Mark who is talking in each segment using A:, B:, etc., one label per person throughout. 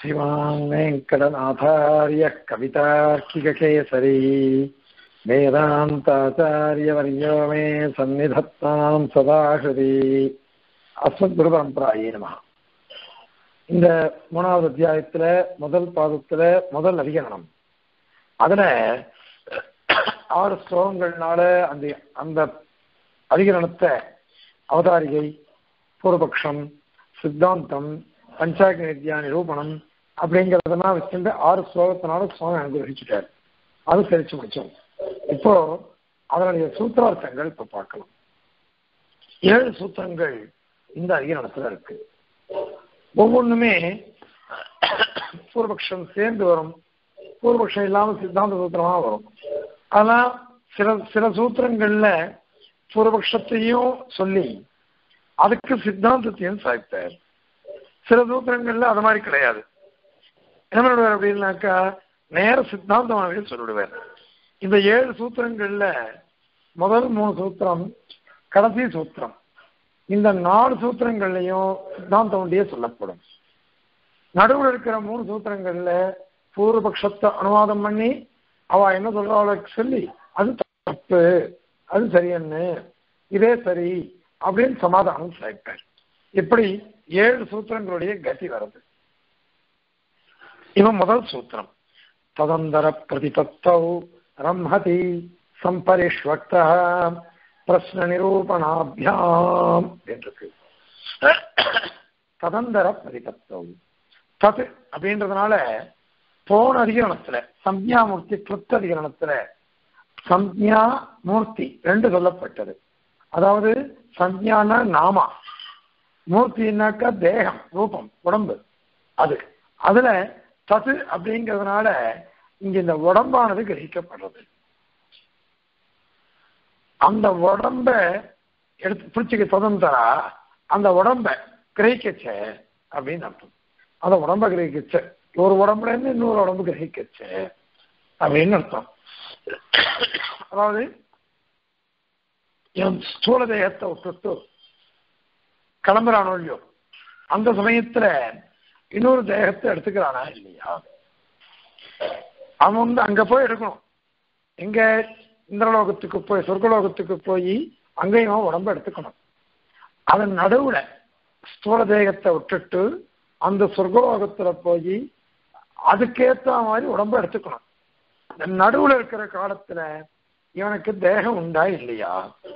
A: श्रीमान् वेङ्कटनाथार्यः कवितार्किककेसरी वेदान्ताचार्यवर्यो मे सन्निधत्तां सदा हृदि அஸ்மத்குருபரம்பராயே நம இந்த மூணாவது அத்தியாயத்துல முதல் பாதத்துல முதல் அதிகரணம் அதுல ஆறு ஸ்லோகங்கள்னால அந்த அந்த அதிகரணத்தை அவதாரிகை பூர்வபக்ஷம் சித்தாந்தம் பஞ்சாங்க வித்யா நிரூபணம் அப்படிங்கிறதெல்லாம் வச்சுட்டு ஆறு ஸ்லோகத்தினால சுவாமி அனுகிரகிச்சுட்டார் அது தெரிச்சு முடிச்சோம் இப்போ அதனுடைய சூத்திரார்த்தங்கள் இப்ப பார்க்கலாம் ஏழு சூத்திரங்கள் இந்த அதிகரணத்துல இருக்கு ஒவ்வொன்றுமே பூர்வபக்ஷம் சேர்ந்து வரும் பூர்வபக்ஷம் இல்லாம சித்தாந்த சூத்திரமா வரும் ஆனா சில சில சூத்திரங்கள்ல பூர்வபக்ஷத்தையும் சொல்லி அதுக்கு சித்தாந்தத்தையும் சாய்த்தார் சில சூத்திரங்கள்ல அது மாதிரி கிடையாது என்ன பண்ணுவார் அப்படின்னாக்கா நேர சித்தாந்தமாகவே சொல்லிவிடுவார் இந்த ஏழு சூத்திரங்கள்ல முதல் மூணு சூத்திரம் கடைசி சூத்திரம் இந்த நாலு சூத்திரங்கள்லையும் சித்தாந்தம் ஒன்றியே சொல்லப்படும் நடுவில் இருக்கிற மூணு சூத்திரங்கள்ல பூர்வபக்ஷத்தை அனுவாதம் பண்ணி அவ என்ன சொல்றாளுக்கு சொல்லி அது தப்பு அது சரியன்னு இதே சரி அப்படின்னு சமாதானம் சேர்ப்பார் இப்படி ஏழு சூத்திரங்களுடைய கதி வருது இவன் முதல் சூத்திரம் ததந்தர பிரதிபத்தௌ ரம்ஹதி சம்பரிஷ்வக்த பிரஸ்ன நிரூபணாபியாம் என்று ததந்தர பிரதிபத்தௌ தது அப்படின்றதுனால போன அதிகரணத்துல சம்யா மூர்த்தி கிருத்த அதிகரணத்துல சம்யா மூர்த்தி ரெண்டு சொல்லப்பட்டது அதாவது சம்யான நாமா மூர்த்தினாக்கா தேகம் ரூபம் உடம்பு அது அதுல தது அப்படிங்கிறதுனால இங்க இந்த உடம்பானது கிரகிக்கப்படுறது அந்த உடம்ப எடுத்து பிடிச்சிக்க சுதந்திரா அந்த உடம்ப கிரகிக்கச்ச அப்படின்னு அர்த்தம் அந்த உடம்ப கிரகிக்கச்ச ஒரு உடம்புல இருந்து இன்னொரு உடம்பு கிரகிக்கச்ச அப்படின்னு அர்த்தம் அதாவது இவன் ஸ்தூல தேகத்தை விட்டுட்டு கிளம்புறானோ இல்லையோ அந்த சமயத்துல இன்னொரு தேகத்தை எடுத்துக்கிறானா இல்லையா அவன் வந்து அங்க போய் எடுக்கணும் எங்க இந்திரலோகத்துக்கு போய் சொர்க்கலோகத்துக்கு போய் அங்கேயும் அவன் உடம்ப எடுத்துக்கணும் அதன் நடுவுல ஸ்தூல தேகத்தை விட்டுட்டு அந்த சொர்க்கலோகத்துல போய் அதுக்கேத்த மாதிரி உடம்ப எடுத்துக்கணும் இந்த நடுவுல இருக்கிற காலத்துல இவனுக்கு தேகம் உண்டா இல்லையா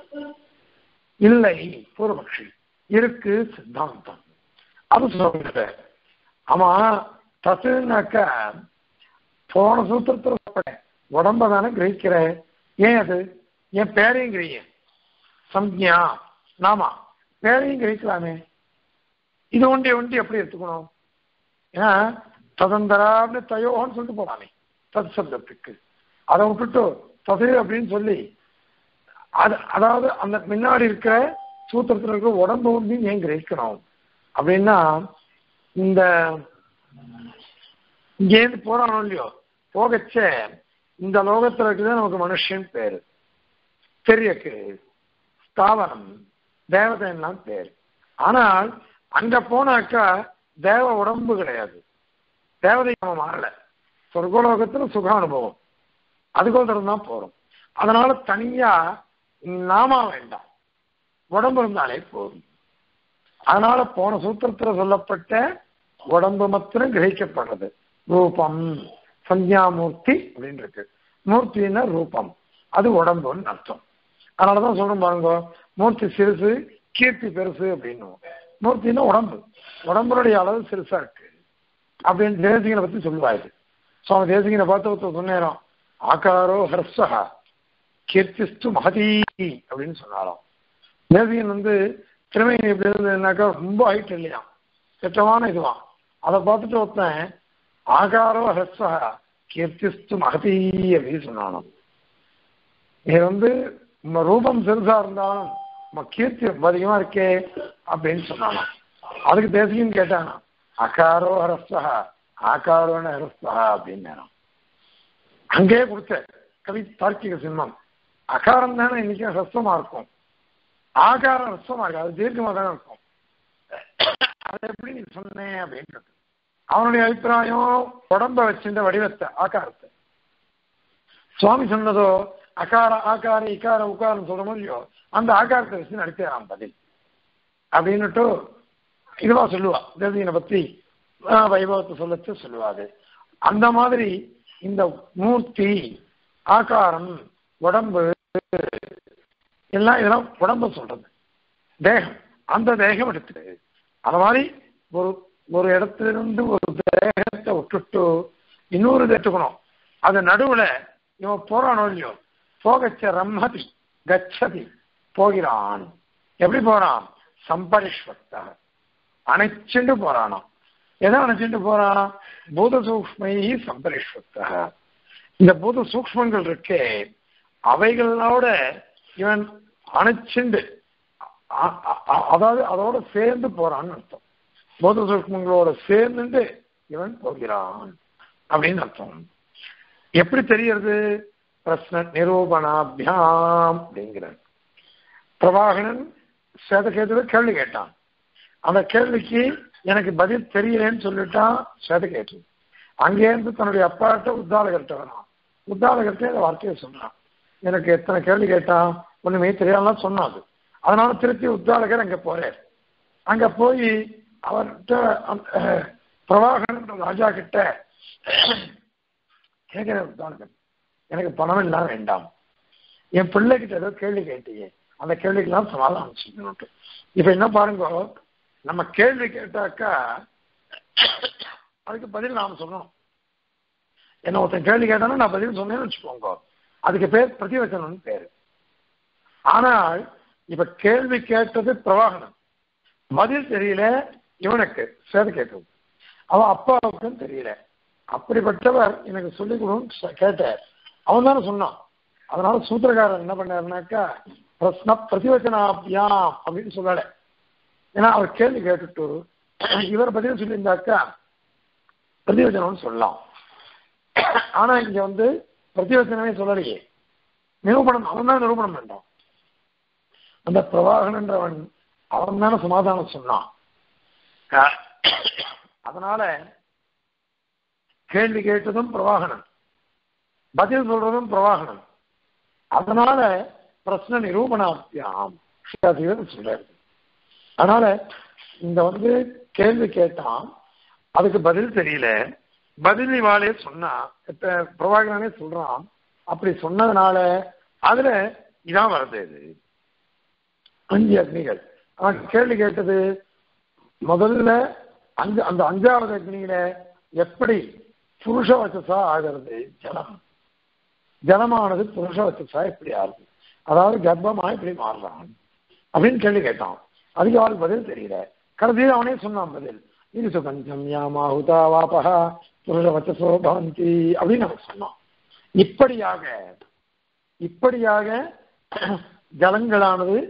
A: இல்லை பூர்வபக்ஷி இருக்கு சித்தாந்தம் அது சொல்ற ஆமா தத்துனாக்க போன சூத்திரத்துல உடம்ப தானே கிரகிக்கிற ஏன் அது என் பேரையும் கிரகிய சம்யா நாமா பேரையும் கிரகிக்கலாமே இது ஒண்டி ஒண்டி எப்படி எடுத்துக்கணும் ஏன்னா ததந்தரான்னு தயோன்னு சொல்லிட்டு போலாமே தத் சப்தத்துக்கு அதை விட்டுட்டு தது அப்படின்னு சொல்லி அது அதாவது அந்த முன்னாடி இருக்கிற சூத்திரத்தில் இருக்கிற உடம்பு ஒண்டி ஏன் கிரகிக்கணும் அப்படின்னா இந்த இங்கேருந்து போறானோ இல்லையோ போகச்ச இந்த லோகத்துல இருக்குதான் நமக்கு மனுஷன் பேரு தெரியக்கு ஸ்தாவரம் தேவதைலாம் பேர் ஆனால் அங்க போனாக்கா தேவ உடம்பு கிடையாது தேவதை நம்ம மாறல சொர்க்கலோகத்துல சுக அனுபவம் அதுக்கோசரம் தான் போறோம் அதனால தனியா நாமா வேண்டாம் உடம்பு இருந்தாலே போதும் அதனால போன சூத்திரத்துல சொல்லப்பட்ட உடம்பு மாத்திரம் கிரகிக்கப்படுறது ரூபம் சந்தியாமூர்த்தி அப்படின்னு இருக்கு மூர்த்தின்னா ரூபம் அது உடம்புன்னு அர்த்தம் அதனாலதான் சொல்றோம் பாருங்க மூர்த்தி சிறுசு கீர்த்தி பெருசு அப்படின்னு மூர்த்தின்னா உடம்பு உடம்புடைய அளவு சிறுசா இருக்கு அப்படின்னு தேசிகனை பத்தி சொல்லுவாரு சுவாமி தேசிகனை பார்த்து ஒருத்தர் சொன்னேரம் ஆகாரோ ஹர்ஷா கீர்த்திஸ்து மகதி அப்படின்னு சொன்னாராம் தேசிகன் வந்து திருமணி எப்படி இருந்ததுனாக்கா ரொம்ப ஹைட் இல்லையா திட்டமான இதுவான் அதை பார்த்துட்டு ஒருத்தன் ஆகாரோ ஹர்ஷா கீர்த்திஸ்து மகதி அப்படின்னு சொன்னாலும் நீ வந்து ரூபம் சிறுசா இருந்தாலும் கீர்த்தி அதிகமா இருக்கே அப்படின்னு சொன்னாலும் அதுக்கு தேசியம் கேட்டானா அகாரோ ஹரஸ்தா ஆகாரோன ஹரஸ்தா அப்படின்னு அங்கேயே கொடுத்த கவி தார்க்கிக சிம்மம் அகாரம் தானே இன்னைக்கு ஹஸ்தமா இருக்கும் ஆகாரம் ஹஸ்தமா இருக்கு அது தீர்க்கமா தானே இருக்கும் அதை எப்படி நீ சொன்னேன் அப்படின்றது அவனுடைய அபிப்பிராயம் உடம்ப வச்சிருந்த வடிவத்தை ஆகாரத்தை சுவாமி சொன்னதோ அகார ஆகார இக்கார உக்காரம் சொல்றோமோ இல்லையோ அந்த ஆகாரத்தை வச்சு நடத்தியான் பதில் அப்படின்னுட்டு இதுவா சொல்லுவா தேவதையனை பத்தி ஆஹ், வைபவத்தை சொல்லச்சு சொல்லுவாது அந்த மாதிரி இந்த மூர்த்தி ஆகாரம் உடம்பு எல்லாம் இதெல்லாம் உடம்பு சொல்றது தேகம் அந்த தேகம் எடுத்துடு அந்த மாதிரி ஒரு ஒரு இடத்துல இருந்து ஒரு தேகத்தை விட்டுட்டு இன்னொரு இதை எடுத்துக்கணும் அது நடுவுல இவன் போறானோ இல்லையோ போகச்ச ரம்மதி கச்சதி போகிறான் எப்படி போறான் சம்பரிஷ்வக்தா அணைச்சுண்டு போறானாம் எதை அணைச்சுண்டு போறான் பூத சூக்ஷ்மை சம்பரிஷ்வக்தா இந்த பூத சூக்ஷ்மங்கள் இருக்கே அவைகளோட இவன் அணைச்சுண்டு அ- அ- அ- அதாவது அதோட சேர்ந்து போறான்னு அர்த்தம் பூத சூக்ஷ்மங்களோட சேர்ந்துட்டு இவன் போகிறான் அப்படின்னு அர்த்தம் எப்படி தெரியறது பிரஸ்ன நிரூபணாபியாம் அப்படிங்கிறார் பிரபாகரன் சேதகேதுவை கேள்வி கேட்டான் அந்த கேள்விக்கு எனக்கு பதில் தெரியலன்னு சொல்லிட்டான் சேதகேது அங்கேருந்து தன்னுடைய அப்பாட்ட உத்தாலகர்கிட்ட வரான் உத்தாலகர்கிட்ட இந்த வார்த்தையை சொன்னான் எனக்கு எத்தனை கேள்வி கேட்டான் ஒண்ணுமே தெரியாமலாம் சொன்னாது அதனால திருப்பி உத்தாலகர் அங்க போறார் அங்க போய் அவர்கிட்ட அந்த, பிரபாகரன் ராஜா கிட்ட கேட்கிற உத்தாலகர் எனக்கு பணம் எல்லாம் வேண்டாம் என் பிள்ளைகிட்ட ஏதோ கேள்வி கேட்டீங்க அந்த கேள்விக்கெல்லாம் சமாதானம் செய்யணும்ட்டு இப்ப என்ன பாருங்க நம்ம கேள்வி கேட்டாக்கா அதுக்கு பதில் நாம சொல்லணும் என்ன ஒருத்தன் கேள்வி கேட்டானா நான் பதில் சொன்னேன்னு வச்சுக்கோங்க அதுக்கு பேர் பிரதிவச்சனம்னு பேரு ஆனால் இப்ப கேள்வி கேட்டது பிரவாகனம் பதில் தெரியல இவனுக்கு சேத கேட்கும் அவன் அப்பாவுக்கும் தெரியல அப்படிப்பட்டவர் எனக்கு சொல்லிக் கொடுன்னு கேட்டார் அவன் தானே சொன்னான் அதனால சூத்திரக்காரர் என்ன பண்ணாருனாக்கா பிரஸ்ன பிரதிவச்சனாபியாம் அப்படின்னு சொல்லலை ஏன்னா அவர் கேள்வி கேட்டுட்டு இவர் பதில் சொல்லியிருந்தாக்கா பிரதிவச்சனம்னு சொல்லலாம் ஆனா இங்க வந்து பிரதிவச்சனமே சொல்லலையே நிரூபணம் அவன் தான் நிரூபணம் வேண்டாம் அந்த பிரவாகனன்றவன் அவன் தானே சமாதானம் சொன்னான் அஹ் அதனால கேள்வி கேட்டதும் பிரவாகனன் பதில் சொல்றதும் பிரவாகனன் அதனால பிரச்சனை நிரூபணாத்தியாம் ஸ்ரீகாசிகர் சொல்றாரு அதனால இந்த வந்து கேள்வி கேட்டான் அதுக்கு பதில் தெரியல பதில் இவாளே சொன்னா இப்ப பிரபாகரனே சொல்றான் அப்படி சொன்னதுனால அதுல இதான் வருது இது அஞ்சு அக்னிகள் அவன் கேள்வி கேட்டது முதல்ல அஞ்சு அந்த அஞ்சாவது அக்னியில எப்படி புருஷ வச்சசா ஆகிறது ஜலம் ஜலமானது புருஷ வச்சசா எப்படி ஆகுது அதாவது கர்ப்பமா எப்படி மாறுறான் அப்படின்னு கேள்வி கேட்டான் அதுக்கு அவளுக்கு பதில் தெரியல கடைசியில் அவனே சொன்னான் பதில் இது சுகஞ்சம் யாமாஹுதா வாபகா புருஷ வச்சசோ பவந்தி அப்படின்னு அவன் சொன்னான் இப்படியாக இப்படியாக ஜலங்களானது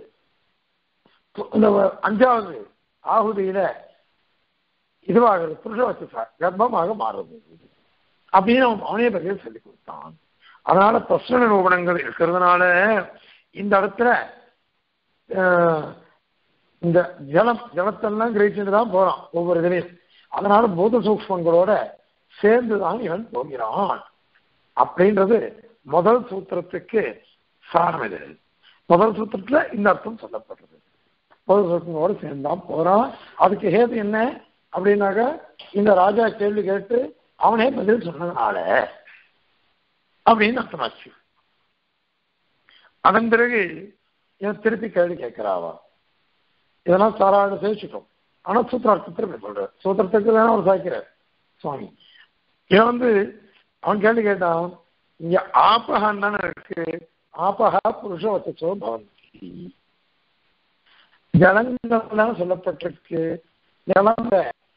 A: இந்த அஞ்சாவது ஆகுதியில இதுவாகிறது புருஷவச்ச கர்ப்பமாக மாறுது அப்படின்னு அவன் அவனே பதில் சொல்லி கொடுத்தான் அதனால பிரஸ்ன நிரூபணங்கள் இருக்கிறதுனால இந்த இடத்துல அஹ், இந்த ஜலம் ஜலத்தெல்லாம் கிரகிச்சுட்டு தான் போறான் ஒவ்வொரு இதுலையும் அதனால பூத சூக்ஷ்மங்களோட சேர்ந்துதான் இவன் போகிறான் அப்படின்றது முதல் சூத்திரத்துக்கு சாரம் இது முதல் சூத்திரத்துல இந்த அர்த்தம் சொல்லப்படுறது பொது சூத்திரங்களோட சேர்ந்தான் போறான் அதுக்கு ஹேது என்ன அப்படின்னாக்க இந்த ராஜா கேள்வி கேட்டு அவனே பதில் சொன்னதுனால அப்படின்னு அர்த்தமாச்சு அதன் பிறகு இவன் திருப்பி கேள்வி கேட்கிறாவா இதெல்லாம் சாராடு சேவிச்சிட்டோம் ஆனா சூத்திரார்த்தத்தில் இப்படி சொல்ற சூத்திரத்துக்கு வேணா அவர் சாய்க்கிறார் சுவாமி இவன் வந்து அவன் கேள்வி கேட்டான் இங்க ஆபகான்னு தானே இருக்கு ஆபகா புருஷ வச்சோ பவந்தி ஜலங்கள் தான் சொல்லப்பட்டிருக்கு ஜலம்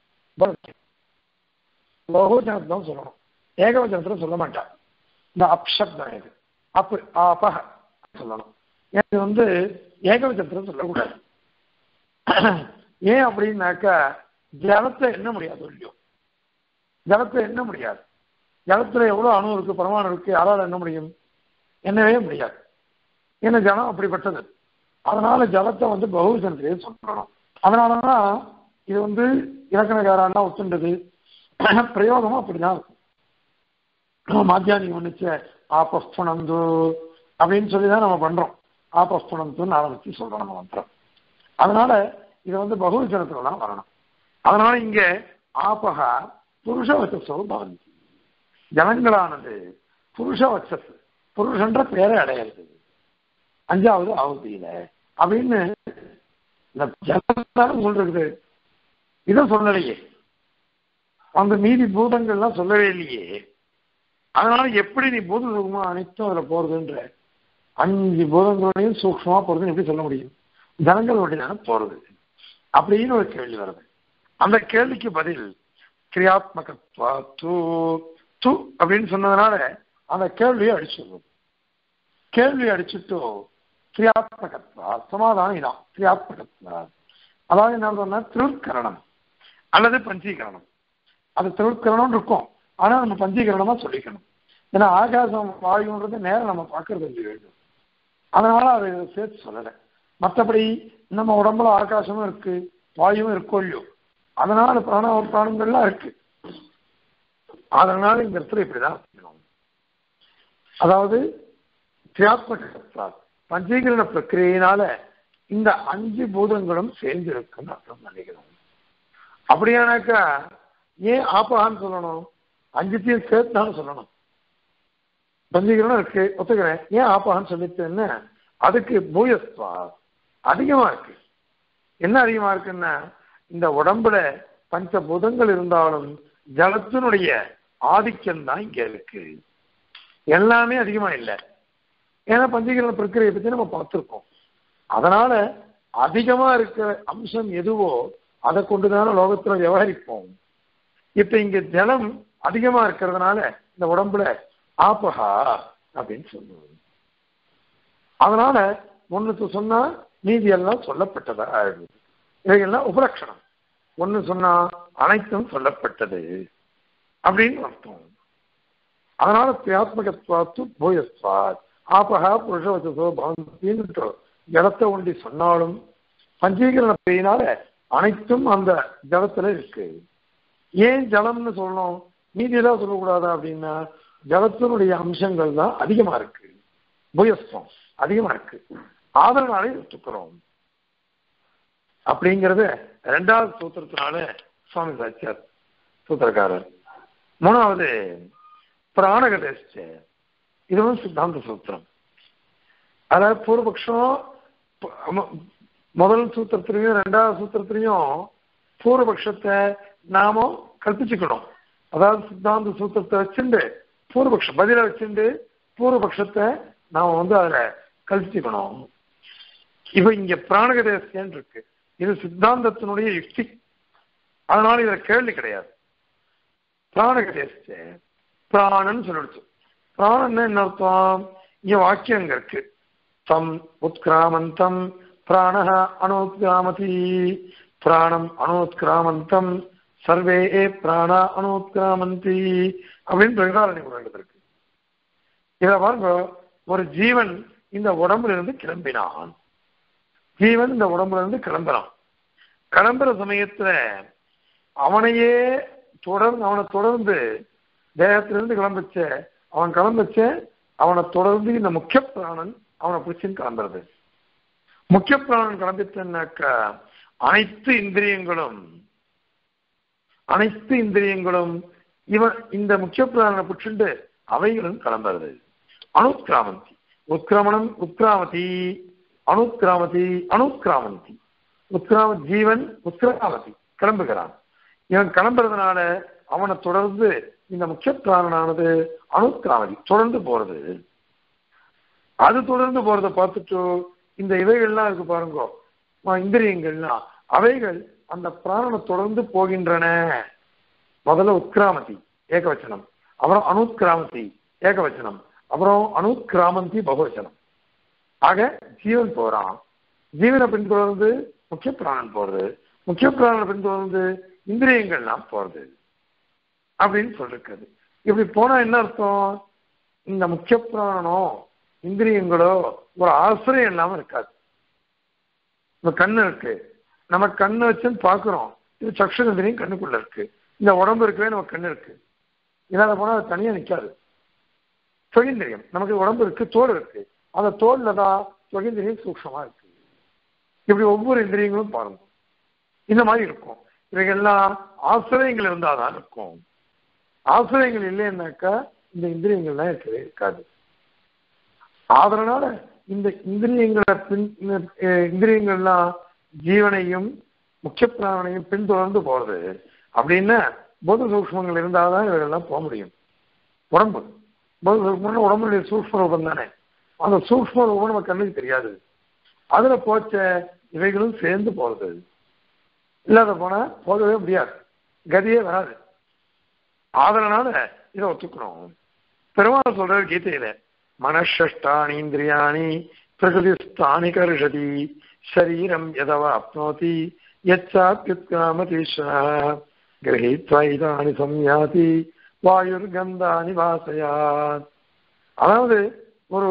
A: பகுஜனத்தை தான் சொல்லணும் ஏகவச்சனத்துல சொல்ல மாட்டான் இந்த அப்சப்தம் இது அப்பு ஆபக சொல்லணும் இது வந்து ஏகவச்சனத்துல சொல்லக்கூடாது ஏன் அப்படின்னாக்கா ஜலத்தை எண்ண முடியாது இல்லையோ ஜலத்தை எண்ண முடியாது ஜலத்துல எவ்வளவு அணு இருக்கு பரமாணு இருக்கு யாரால எண்ண முடியும் எண்ணவே முடியாது ஏன்னா ஜலம் அப்படிப்பட்டது அதனால ஜலத்தை வந்து பகுஜனத்திலே சொல்லணும் அதனாலதான் இது வந்து இலக்கணக்காரெல்லாம் ஒத்துண்டது பிரயோகமும் அப்படிதான் இருக்கும் நம்ம மாத்தியானிக்கு ஒண்ணுச்ச ஆபஸ்துணந்து அப்படின்னு சொல்லி தான் நம்ம பண்றோம் ஆபஸ்துணந்துன்னு ஆரம்பிச்சு சொல்றோம் நம்ம மந்திரம் அதனால இது வந்து பகுவச்சனத்துல தான் வரணும் அதனால இங்க ஆபகா புருஷவச்சசோ பவந்தி ஜனங்களானது புருஷவச்சஸ் புருஷன்ற பேரை அடையிறது அஞ்சாவது ஆகுதியில அப்படின்னு இந்த ஜனத்தாலும் சொல்றது இதை சொல்லலையே அந்த மீதி பூதங்கள்லாம் சொல்லவே இல்லையே அதனால எப்படி நீ பூத சுகமா அனைத்தும் அதுல போறதுன்ற அஞ்சு பூதங்களோடையும் சூக்ஷமா போறதுன்னு எப்படி சொல்ல முடியும் ஜனங்களோட தானே போறது அப்படின்னு ஒரு கேள்வி வருது அந்த கேள்விக்கு பதில் கிரியாத்மகத்வா தூ து அப்படின்னு சொன்னதுனால அந்த கேள்வியை அடிச்சுடுறது கேள்வி அடிச்சுட்டு கிரியாத்மகத்வா சமாதானம் இதான் கிரியாத்மகத்வா அதாவது என்ன சொன்னா திருக்கரணம் அல்லது பஞ்சீகரணம் அது திருக்கரணம் இருக்கும் ஆனா நம்ம பஞ்சீகரணமா சொல்லிக்கணும் ஏன்னா ஆகாசம் வாயுன்றது நேரம் நம்ம பார்க்கறது இல்ல வேண்டும் அதனால அதை சேர்த்து சொல்லலை மற்றபடி நம்ம உடம்புல ஆகாசமும் இருக்கு வாயுவும் இருக்கோ இல்லையோ அதனால பிராண பிராணங்கள்லாம் இருக்கு அதனால இந்த இடத்துல இப்படிதான் செய்யணும். அதாவது கிரியாத்மக பஞ்சீகரண பிரக்கிரியினால இந்த அஞ்சு பூதங்களும் சேர்ந்து இருக்குன்னு அர்த்தம் நினைக்கிறோம் அப்படியானாக்கா ஏன் ஆப்பகான்னு சொல்லணும் அஞ்சுத்தையும் சேர்த்துனாலும் சொல்லணும் பஞ்சீகரணம் இருக்கு ஒத்துக்கிறேன் ஏன் ஆப்பகான்னு சொல்லிட்டேன்னு அதுக்கு பூயஸ்வா அதிகமா இருக்கு என்ன அதிகமா இருக்குன்னா இந்த உடம்புல பஞ்ச பூதங்கள் இருந்தாலும் ஜலத்தினுடைய ஆதிக்கம் தான் இங்க இருக்கு எல்லாமே அதிகமா இல்லை ஏன்னா பஞ்சீகரண பிரக்கிரியை பத்தி நம்ம பார்த்திருக்கோம் அதனால அதிகமா இருக்கிற அம்சம் எதுவோ அதை கொண்டுதான லோகத்துல விவகரிப்போம் இப்ப இங்க ஜலம் அதிகமா இருக்கிறதுனால இந்த உடம்புல ஆப்பகா அப்படின்னு சொல்லுவோம் அதனால ஒண்ணுக்கு சொன்னா மீதி எல்லாம் சொல்லப்பட்டதா ஆயிடுது இவைகள்லாம் உபலட்சணம் ஒண்ணு சொன்னா அனைத்தும் சொல்லப்பட்டது அப்படின்னு அர்த்தம் அதனால பிரியாத்மகத்வாத்து பூயஸ்வாத் ஆபகா புருஷவச்சசோ பவந்தின்னு ஜலத்தை ஒண்டி சொன்னாலும் பஞ்சீகரண பெயினால அனைத்தும் அந்த ஜலத்துல இருக்கு ஏன் ஜலம்னு சொல்லணும் மீதியெல்லாம் சொல்லக்கூடாதா அப்படின்னா ஜலத்தினுடைய அம்சங்கள் தான் அதிகமா இருக்கு புயஸ்வம் அதிகமா இருக்கு ஆதரனாலே ஒத்துக்கிறோம் அப்படிங்கறத ரெண்டாவது சூத்திரத்தினால சுவாமி சாச்சியார் சூத்திரக்காரர் மூணாவது பிராணகதேஷ்ட இதுவும் சித்தாந்த சூத்திரம் அதாவது பூர்வபக்ஷம் ப- முதல் சூத்திரத்திலையும் ரெண்டாவது சூத்திரத்திலையும் பூர்வபக்ஷத்தை நாம கற்பிச்சுக்கணும் அதாவது சித்தாந்த சூத்திரத்தை வச்சுண்டு பூர்வபக்ஷம் பதில வச்சுண்டு பூர்வபக்ஷத்தை நாம வந்து அதுல கல்பிச்சுக்கணும் இப்ப இங்க பிராணகதேசியன் இருக்கு இது சித்தாந்தத்தினுடைய யுக்தி அதனால இதுல கேள்வி கிடையாது பிராணகதேசிய பிராணன் சொல்லிடுச்சு பிராணன் என்ன அர்த்தம் இங்க வாக்கியம் அங்க இருக்கு தம் உத்கிராமந்தம் பிராணஹ அனோத்கிராமதி பிராணம் அனோத்கிராமந்தம் சர்வே பிராணா அனோத்கிராமந்தி அப்படின்னு பிரகதாரணி குரல் இருக்கு இதை பாருங்க ஒரு ஜீவன் இந்த உடம்புல இருந்து கிளம்பினான் ஜீவன் இந்த உடம்புல இருந்து கிளம்புறான் கிளம்புற சமயத்துல அவனையே தொடர்ந்து அவனை தொடர்ந்து தேகத்திலிருந்து கிளம்பிச்ச அவன் கிளம்பிச்ச அவனை தொடர்ந்து இந்த முக்கிய பிராணன் அவனை பிடிச்சின்னு கிளம்புறது முக்கிய பிராணன் கிளம்பிட்டனாக்கா அனைத்து இந்திரியங்களும் அனைத்து இந்திரியங்களும் இவன் இந்த முக்கிய பிராணனை பிடிச்சிட்டு அவைகளும் கிளம்புறது அனுக்கிராமந்தி உத்கிரமணம் உத்கிராமதி அனுக்கிராமதி அனுக்கிராமந்தி உத்கிராம ஜீவன் உத்கிராமதி கிளம்புகிறான் இவன் கிளம்புறதுனால அவனை தொடர்ந்து இந்த முக்கிய பிராணனானது அனுக்கிராமதி தொடர்ந்து போறது அது தொடர்ந்து போறதை பார்த்துட்டு இந்த இவைகள்லாம் இருக்கு பாருங்க அஹ் இந்திரியங்கள்லாம் அவைகள் அந்த பிராணனை தொடர்ந்து போகின்றன முதல்ல உத்கிராமதி ஏகவச்சனம் அப்புறம் அனுத்கிராமதி ஏகவச்சனம் அப்புறம் அனுக்கிராமந்தி பகுவச்சனம் ஆக ஜீவன் போறான் ஜீவனை பின்தொடர்ந்து முக்கிய பிராணன் போறது முக்கிய பிராணனை பின்தொடர்ந்து இந்திரியங்கள்லாம் போறது அப்படின்னு சொல்லிருக்குது இப்படி போனா என்ன அர்த்தம் இந்த முக்கிய பிராணனோ இந்திரியங்களோ ஒரு ஆசிரியம் இல்லாம இருக்காது இப்ப கண்ணு இருக்கு நம்ம கண்ணு வச்சுன்னு பாக்குறோம் இது சக்ஷுந்திரியும் கண்ணுக்குள்ள இருக்கு இந்த உடம்பு இருக்கவே நம்ம கண்ணு இருக்கு இல்லாத போனா அது தனியா நிக்காது தொழிந்திரியம் நமக்கு உடம்பு இருக்கு தோல் இருக்கு அந்த தோல்ல தான் தொழிந்திரியம் சூக்ஷமா இருக்கு இப்படி ஒவ்வொரு இந்திரியங்களும் பாருங்க இந்த மாதிரி இருக்கும் இவைகள்லாம் ஆசிரியங்கள் இருந்தாதான் இருக்கும் ஆசிரியங்கள் இல்லைன்னாக்கா இந்த இந்திரியங்கள்லாம் இருக்கவே இருக்காது அதனால இந்த இந்திரியங்களை பின் அஹ் இந்திரியங்கள்லாம் ஜீவனையும் முக்கிய பிராணனையும் பின்தொடர்ந்து போறது அப்படின்னா போத சூக்மங்கள் இருந்தால்தான் இவர்கள்லாம் போக முடியும் உடம்பு போத சூக்மம் உடம்புடைய சூக்ம ரூபம் தானே அந்த சூக்ம ரூபம் நம்ம கண்ணுக்கு தெரியாது அதுல போச்ச இவைகளும் சேர்ந்து போறது இல்லாத போனா போகவே முடியாது கதியே வராது அதனால இதை ஒத்துக்கணும் பெருமாள் சொல்றாரு கீதையில மனஷஷ்டானி இந்திரியாணி பிரகிருதிஸ்தானி கருஷதி சரீரம் எதவ அப்னோதி யச்சாத்யுத்காமதீஸ்வர கிரகித்வா இதானி சம்யாதி வாயுர் கந்தானி வாசயாத் அதாவது ஒரு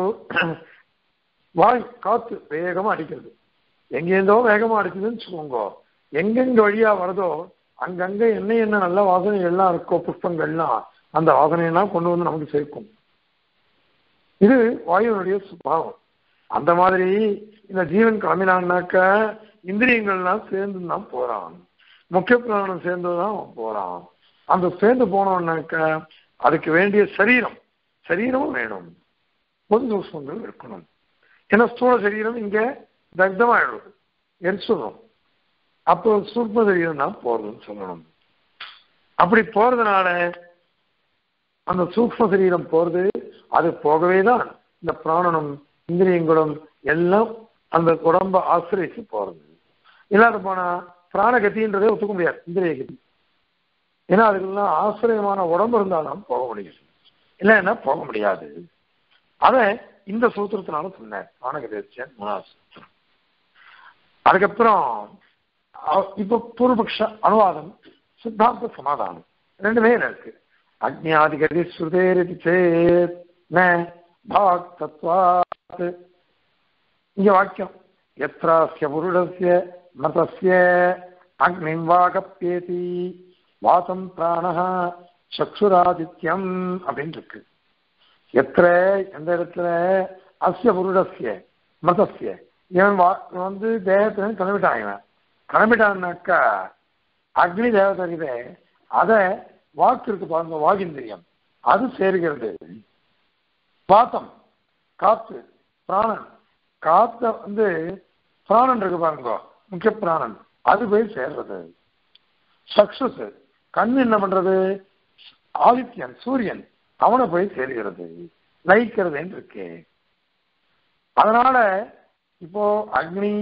A: வாய் காத்து வேகமா அடிக்கிறது எங்கேருந்தோ வேகமா அடிக்குதுன்னு வச்சுக்கோங்க எங்கெங்க வழியா வருதோ அங்கங்க என்ன என்ன நல்ல வாசனை எல்லாம் இருக்கோ புஷ்பங்கள்லாம் அந்த வாசனையெல்லாம் கொண்டு வந்து நமக்கு சேர்க்கும் இது வாயுனுடைய சுபாவம் அந்த மாதிரி இந்த ஜீவன் கிளம்பினான்னாக்க இந்திரியங்கள்லாம் சேர்ந்து தான் போறான் முக்கிய பிராணம் சேர்ந்து தான் போறான் அந்த சேர்ந்து போனோம்னாக்க அதுக்கு வேண்டிய சரீரம் சரீரமும் வேணும் பொது சூஷ்மங்கள் இருக்கணும் ஏன்னா ஸ்தூல சரீரம் இங்க தக்தமாயிடும் எரிச்சுடும் அப்போ சூக்ம சரீரம் தான் போறதுன்னு சொல்லணும் அப்படி போறதுனால அந்த சூக்ம சரீரம் போறது அது போகவே தான் இந்த பிராணனும் இந்திரியங்களும் எல்லாம் அந்த உடம்ப ஆசிரியச்சு போறது இல்லாத போனா பிராணகதின்றதே ஒத்துக்க முடியாது இந்திரிய கதி ஏன்னா அதுக்கெல்லாம் ஆசிரியமான உடம்பு இருந்தாலும் போக முடியும் இல்லைன்னா போக முடியாது அத இந்த சூத்திரத்தினால சொன்னேன் பிராணகதி மூணாவது சூத்திரம் அதுக்கப்புறம் இப்ப பூர்வபக்ஷ அனுவாதம் சித்தாந்த சமாதானம் ரெண்டுமே இருக்கு அக்னியாதிகதி ஸ்ருதேரிதி சேத் ந பாக் தத்வாத் இங்க வாக்கியம் எத்ராஸ்ய புருடஸ்ய மதஸ்ய அக்னிம் வாகப்பேதி வாசம் பிராணஹ சக்ஷுராதித்யம் அப்படின்னு இருக்கு எத்திர எந்த இடத்துல அஸ்ய புருடஸ்ய மதஸ்ய இவன் வா இவன் வந்து தேவத்தை கிளம்பிட்டான் இவன் கிளம்பிட்டான்னாக்கா அக்னி தேவதை இதே அதை வாக்கு இருக்கு பாருங்க வாகிந்திரியம் அது சேர்கிறது பாத்தம் காத்து பிராணன் காத்த வந்து பிராணன் இருக்கு பாருங்க முக்கிய பிராணன் அது போய் சேர்றது சக்சஸ் கண் என்ன பண்றது ஆதித்யன் சூரியன் அவனை போய் சேர்கிறது லயிக்கிறதுன்னு இருக்கு அதனால இப்போ அக்னி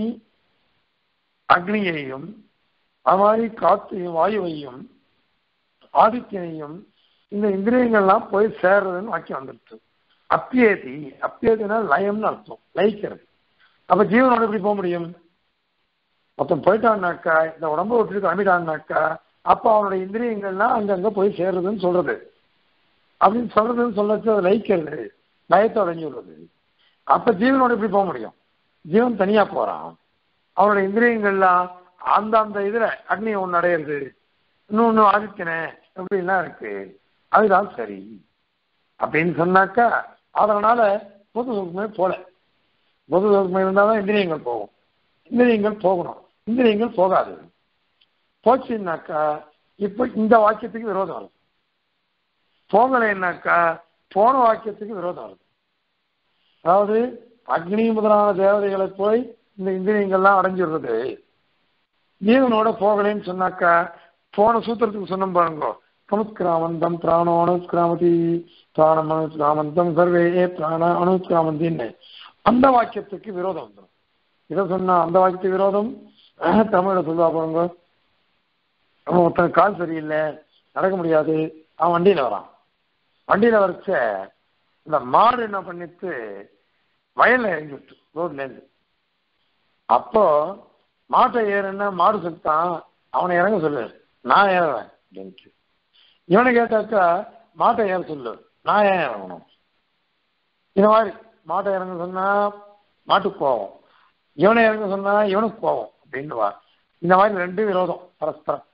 A: அக்னியையும் அது மாதிரி காத்தையும் வாயுவையும் ஆதித்யனையும் இந்த இந்திரியங்கள்லாம் போய் சேர்றதுன்னு வாக்கியம் வந்துருச்சு அப்பியேதி அப்பியேதினா லயம்னு அர்த்தம் லயிக்கிறது அப்ப ஜீவனோட எப்படி போக முடியும் மொத்தம் போயிட்டான்னாக்கா இந்த உடம்பு விட்டுட்டு கிளம்பிட்டான்னாக்கா அப்ப அவனுடைய இந்திரியங்கள்லாம் அங்கங்க போய் சேர்றதுன்னு சொல்றது அப்படின்னு சொல்றதுன்னு சொல்லச்சு அதை லயிக்கிறது லயத்தை அடைஞ்சு விடுறது அப்ப ஜீவனோட எப்படி போக முடியும் ஜீவன் தனியா போறான் அவனோட இந்திரியங்கள்லாம் அந்த அந்த இதுல அக்னி ஒன்று அடையிறது இன்னொன்னு ஆதித்தன இப்படிலாம் இருக்கு அதுதான் சரி அப்படின்னு சொன்னாக்கா அதனால பொது சுகமே போல பொது சுகமே இருந்தால்தான் இந்திரியங்கள் போகும் இந்திரியங்கள் போகணும் இந்திரியங்கள் போகாது போச்சுன்னாக்கா இப்ப இந்த வாக்கியத்துக்கு விரோதம் வருது போகலைன்னாக்கா போன வாக்கியத்துக்கு விரோதம் வருது அதாவது அக்னி முதலான தேவதைகளை போய் இந்த இந்திரியங்கள்லாம் அடைஞ்சிடுறது ஜீவனோட போகலைன்னு சொன்னாக்கா போன சூத்திரத்துக்கு சொன்ன பாருங்க சமுத்கிராமந்தம் பிராணோ அனுத்கிராமதி பிராணம் அனுத்கிராமந்தம் சர்வே பிராண அனுத்கிராமந்தின்னு அந்த வாக்கியத்துக்கு விரோதம் வந்துடும் இதை சொன்னா அந்த வாக்கியத்துக்கு விரோதம் தமிழ்ல சொல்லுவா பாருங்க அவன் ஒருத்தன் கால் சரியில்லை நடக்க முடியாது அவன் வண்டியில வரான் வண்டியில வரைச்ச இந்த மாடு என்ன பண்ணிட்டு வயல்ல இறங்கி விட்டு ரோட்ல இருந்து அப்போ மாட்டை ஏறுன்னா மாடு செத்தான் அவனை இறங்க சொல்லு நான் ஏறுறேன் அப்படின்ட்டு இவனை கேட்டாக்கா மாட்டை ஏற சொல்லு நான் ஏன் இறங்கணும் இந்த மாதிரி மாட்டை இறங்க சொன்னா மாட்டுக்கு கோவம் இவனை இறங்க சொன்னா இவனுக்கு கோவம் அப்படின்னுவா இந்த மாதிரி ரெண்டு விரோதம் பரஸ்பரம்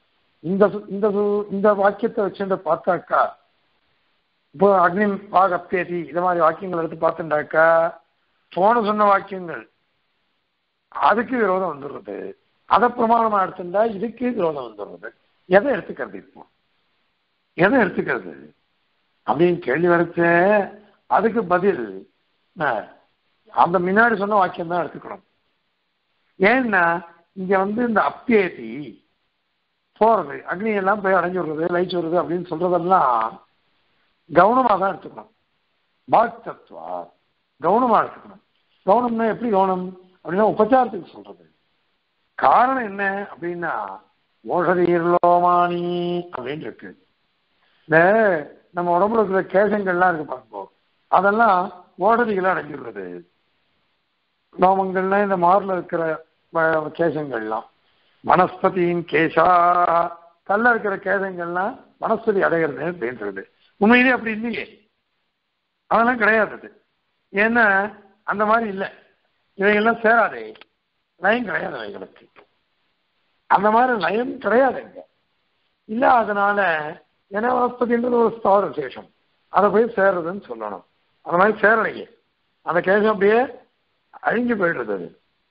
A: இந்த சு- இந்த சு- இந்த வாக்கியத்தை வச்சுட்டு பார்த்தாக்கா இப்போ அக்னி வாகப்பேதி இது மாதிரி வாக்கியங்கள் எடுத்து பார்த்துட்டாக்கா போன சொன்ன வாக்கியங்கள் அதுக்கு விரோதம் வந்துடுறது அதை பிரமாணமா எடுத்துட்டா இதுக்கு விரோதம் வந்துடுறது எதை எடுத்துக்கிறது இப்போ எதை எடுத்துக்கிறது அப்படின்னு கேள்வி வரைச்ச அதுக்கு பதில் அஹ், அந்த முன்னாடி சொன்ன வாக்கியம் தான் எடுத்துக்கணும் ஏன்னா இங்க வந்து இந்த அப்பியேதி போறது அக்னி எல்லாம் போய் அடைஞ்சு விடுறது லைச்சு விடுறது அப்படின்னு சொல்றதெல்லாம் கவனமா தான் எடுத்துக்கணும் பாக் தத்துவா கவனமா எடுத்துக்கணும் கவனம்னா எப்படி கவனம் அப்படின்னா உபச்சாரத்துக்கு சொல்றது காரணம் என்ன அப்படின்னா ஓஷதீர்லோமானி அப்படின்னு இருக்கு இந்த நம்ம உடம்புல இருக்கிற கேசங்கள்லாம் இருக்கு பார்ப்போம் அதெல்லாம் ஓடதிகளை அடைஞ்சிடுறது லோமங்கள்லாம் இந்த மார்ல இருக்கிற வ- கேசங்கள்லாம் வனஸ்பதியின் கேசா கல்ல இருக்கிற கேசங்கள்லாம் வனஸ்பதி அடைகிறது அப்படின்றது உண்மையிலே அப்படி இல்லையே அதெல்லாம் கிடையாது அது. ஏன்னா அந்த மாதிரி இல்லை இவைகள்லாம் சேராதே லயம் கிடையாது அவைகளுக்கு அந்த மாதிரி லயம் கிடையாது இங்க இல்ல அதனால ஏன்னா வனஸ்பதின்றது ஒரு ஸ்தாவர விசேஷம் அதை போய் சேர்றதுன்னு சொல்லணும் அந்த மாதிரி சேரலையே அந்த கேசம் அப்படியே அழிஞ்சு போயிடுறது அது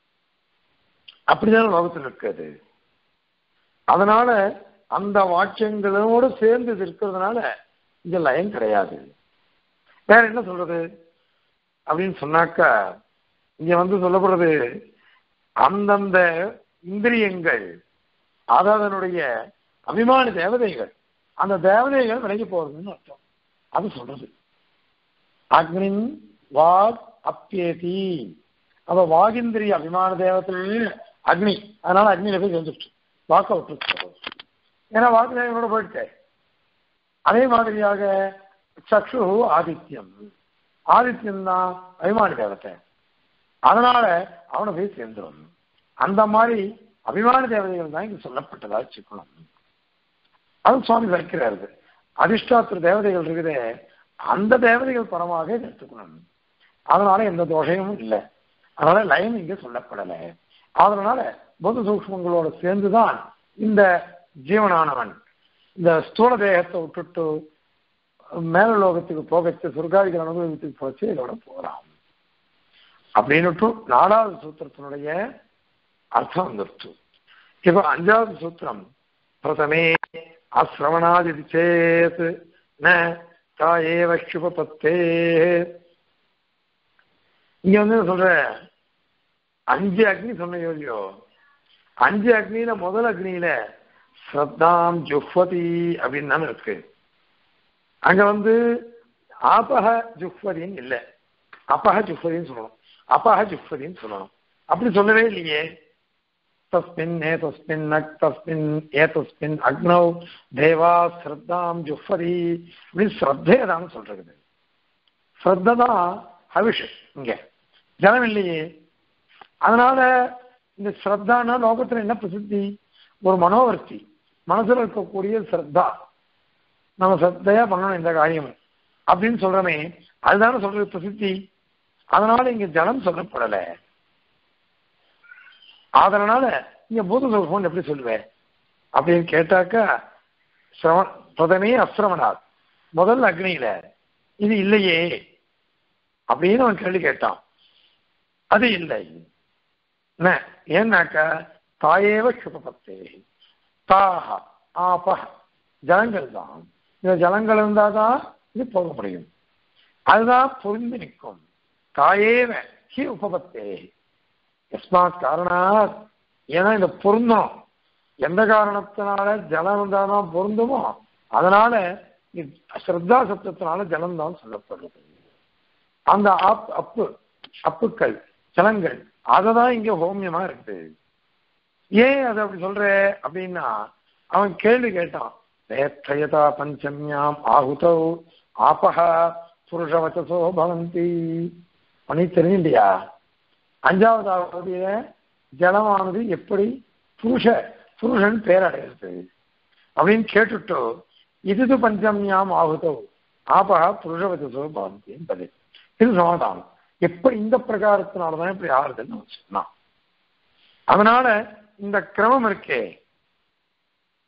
A: அப்படிதான் லோகத்தில் இருக்காது அதனால அந்த வாக்கியங்களோடு சேர்ந்து இது இருக்கிறதுனால இங்க லயம் கிடையாது வேற என்ன சொல்றது அப்படின்னு சொன்னாக்கா இங்க வந்து சொல்லப்படுறது அந்தந்த இந்திரியங்கள் அது அதனுடைய அபிமான தேவதைகள் அந்த தேவதைகள் விலகி போறதுன்னு அர்த்தம் அது சொல்றது அக்னின் வாக் அப்பியதி அப்ப வாகிந்திரிய அபிமான தேவத்தில் அக்னி அதனால அக்னியில போய் சேர்ந்துருச்சு வாக்க விட்டு ஏன்னா வாக்கு தேவனோட போயிட்டேன் அதே மாதிரியாக சக்ஷு ஆதித்யம் ஆதித்யம் தான் அபிமானி தேவத்தை அதனால அவனை போய் சேர்ந்துடும் அந்த மாதிரி அபிமான தேவதைகள் தான் இங்க சொல்லப்பட்டதா வச்சுக்கணும் அது சுவாமி வைக்கிறாரு அதிஷ்டாத்திர தேவதைகள் இருக்குதே அந்த தேவதைகள் பரமாக இதை எடுத்துக்கணும் அதனால எந்த தோஷமும் இல்லை அதனால லயம் இங்க சொல்லப்படலை அதனால பொது சூக்மங்களோட சேர்ந்துதான் இந்த ஜீவனானவன் இந்த ஸ்தூல தேகத்தை விட்டுட்டு மேல லோகத்துக்கு போகச்சு சொர்க்காதிகள் அனுபவத்துக்கு போச்சு இதோட போறான் அப்படின்னுட்டு நாலாவது சூத்திரத்தினுடைய அர்த்தம் வந்துருச்சு இப்ப அஞ்சாவது சூத்திரம் பிரதமே அசிரவணாதி சேத் ந தாயேவ சுபபத்தே இங்க வந்து சொல்ற அஞ்சு அக்னி சொன்ன இல்லையோ அஞ்சு அக்னியில முதல் அக்னியில ஸ்ரத்தாம் ஜுஹ்வதி அப்படின்னு தானே இருக்கு அங்க வந்து ஆபக ஜுஹ்வதின்னு இல்லை அப்பக ஜுஹ்வதின்னு சொல்லணும் அப்பக ஜுஹ்வதின்னு சொல்லணும் அப்படி சொல்லவே இல்லையே தஸ்மின் ஏதஸ்மின் நக் தஸ்மின் ஏதஸ்மின் அக்னௌ தேவா ஸ்ரத்தாம் ஜுஹ்வதி இப்படி ஸ்ரத்தேதான் சொல்றது ஸ்ரத்த தான் ஹவிஷ் இங்க ஜனம் இல்லையே அதனால இந்த ஸ்ரத்தானா லோகத்துல என்ன பிரசித்தி ஒரு மனோவர்த்தி மனசுல இருக்கக்கூடிய ஸ்ரத்தா நம்ம ஸ்ரத்தையா பண்ணணும் இந்த காரியம் அப்படின்னு சொல்றமே அதுதானே சொல்றது பிரசித்தி அதனால இங்க ஜலம் சொல்லப்படல அதனால இங்க பூத சொல்பம் எப்படி சொல்லுவேன் அப்படின்னு கேட்டாக்கா சிரவண பிரதமே அசிரவணாத் முதல் அக்னியில இது இல்லையே அப்படின்னு அவன் கேள்வி கேட்டான் அது இல்லை என்ன ஏன்னாக்கா தாயேவ சுபபத்தே தாஹ ஆபஹ ஜலங்கள் தான் இந்த ஜலங்கள் இருந்தாதான் இது போக முடியும் அதுதான் பொருந்தி நிற்கும் தாயேவ ஹி உபபத்தே எஸ்மாத் காரணாத் ஏன்னா இந்த பொருந்தம் எந்த காரணத்தினால ஜலம் இருந்தாதான் பொருந்துமோ அதனால ஸ்ரத்தா சப்தத்தினால ஜலம் தான் சொல்லப்படுறது அந்த அப் அப்பு அப்புக்கள் ஜலங்கள் அததான் இங்க ஹோமியமா இருக்கு ஏன் அது அப்படி சொல்ற அப்படின்னா அவன் கேள்வி கேட்டான் வேத்தயதா பஞ்சமியாம் ஆகுதௌ ஆபஹ புருஷவச்சசோ பவந்தி பண்ணி தெரிஞ்சிட்டியா அஞ்சாவது அவதியில ஜலமானது எப்படி புருஷ புருஷன் பேரடைகிறது அப்படின்னு கேட்டுட்டு இது பஞ்சமியாம் ஆகுதோ ஆபக புருஷவச்சசோ பவந்தி என்பது இது சமாதானம் எப்படி இந்த பிரகாரத்தினாலதான் இப்படி ஆறுதுன்னு அவன் சொன்னான் அதனால இந்த கிரமம் இருக்கே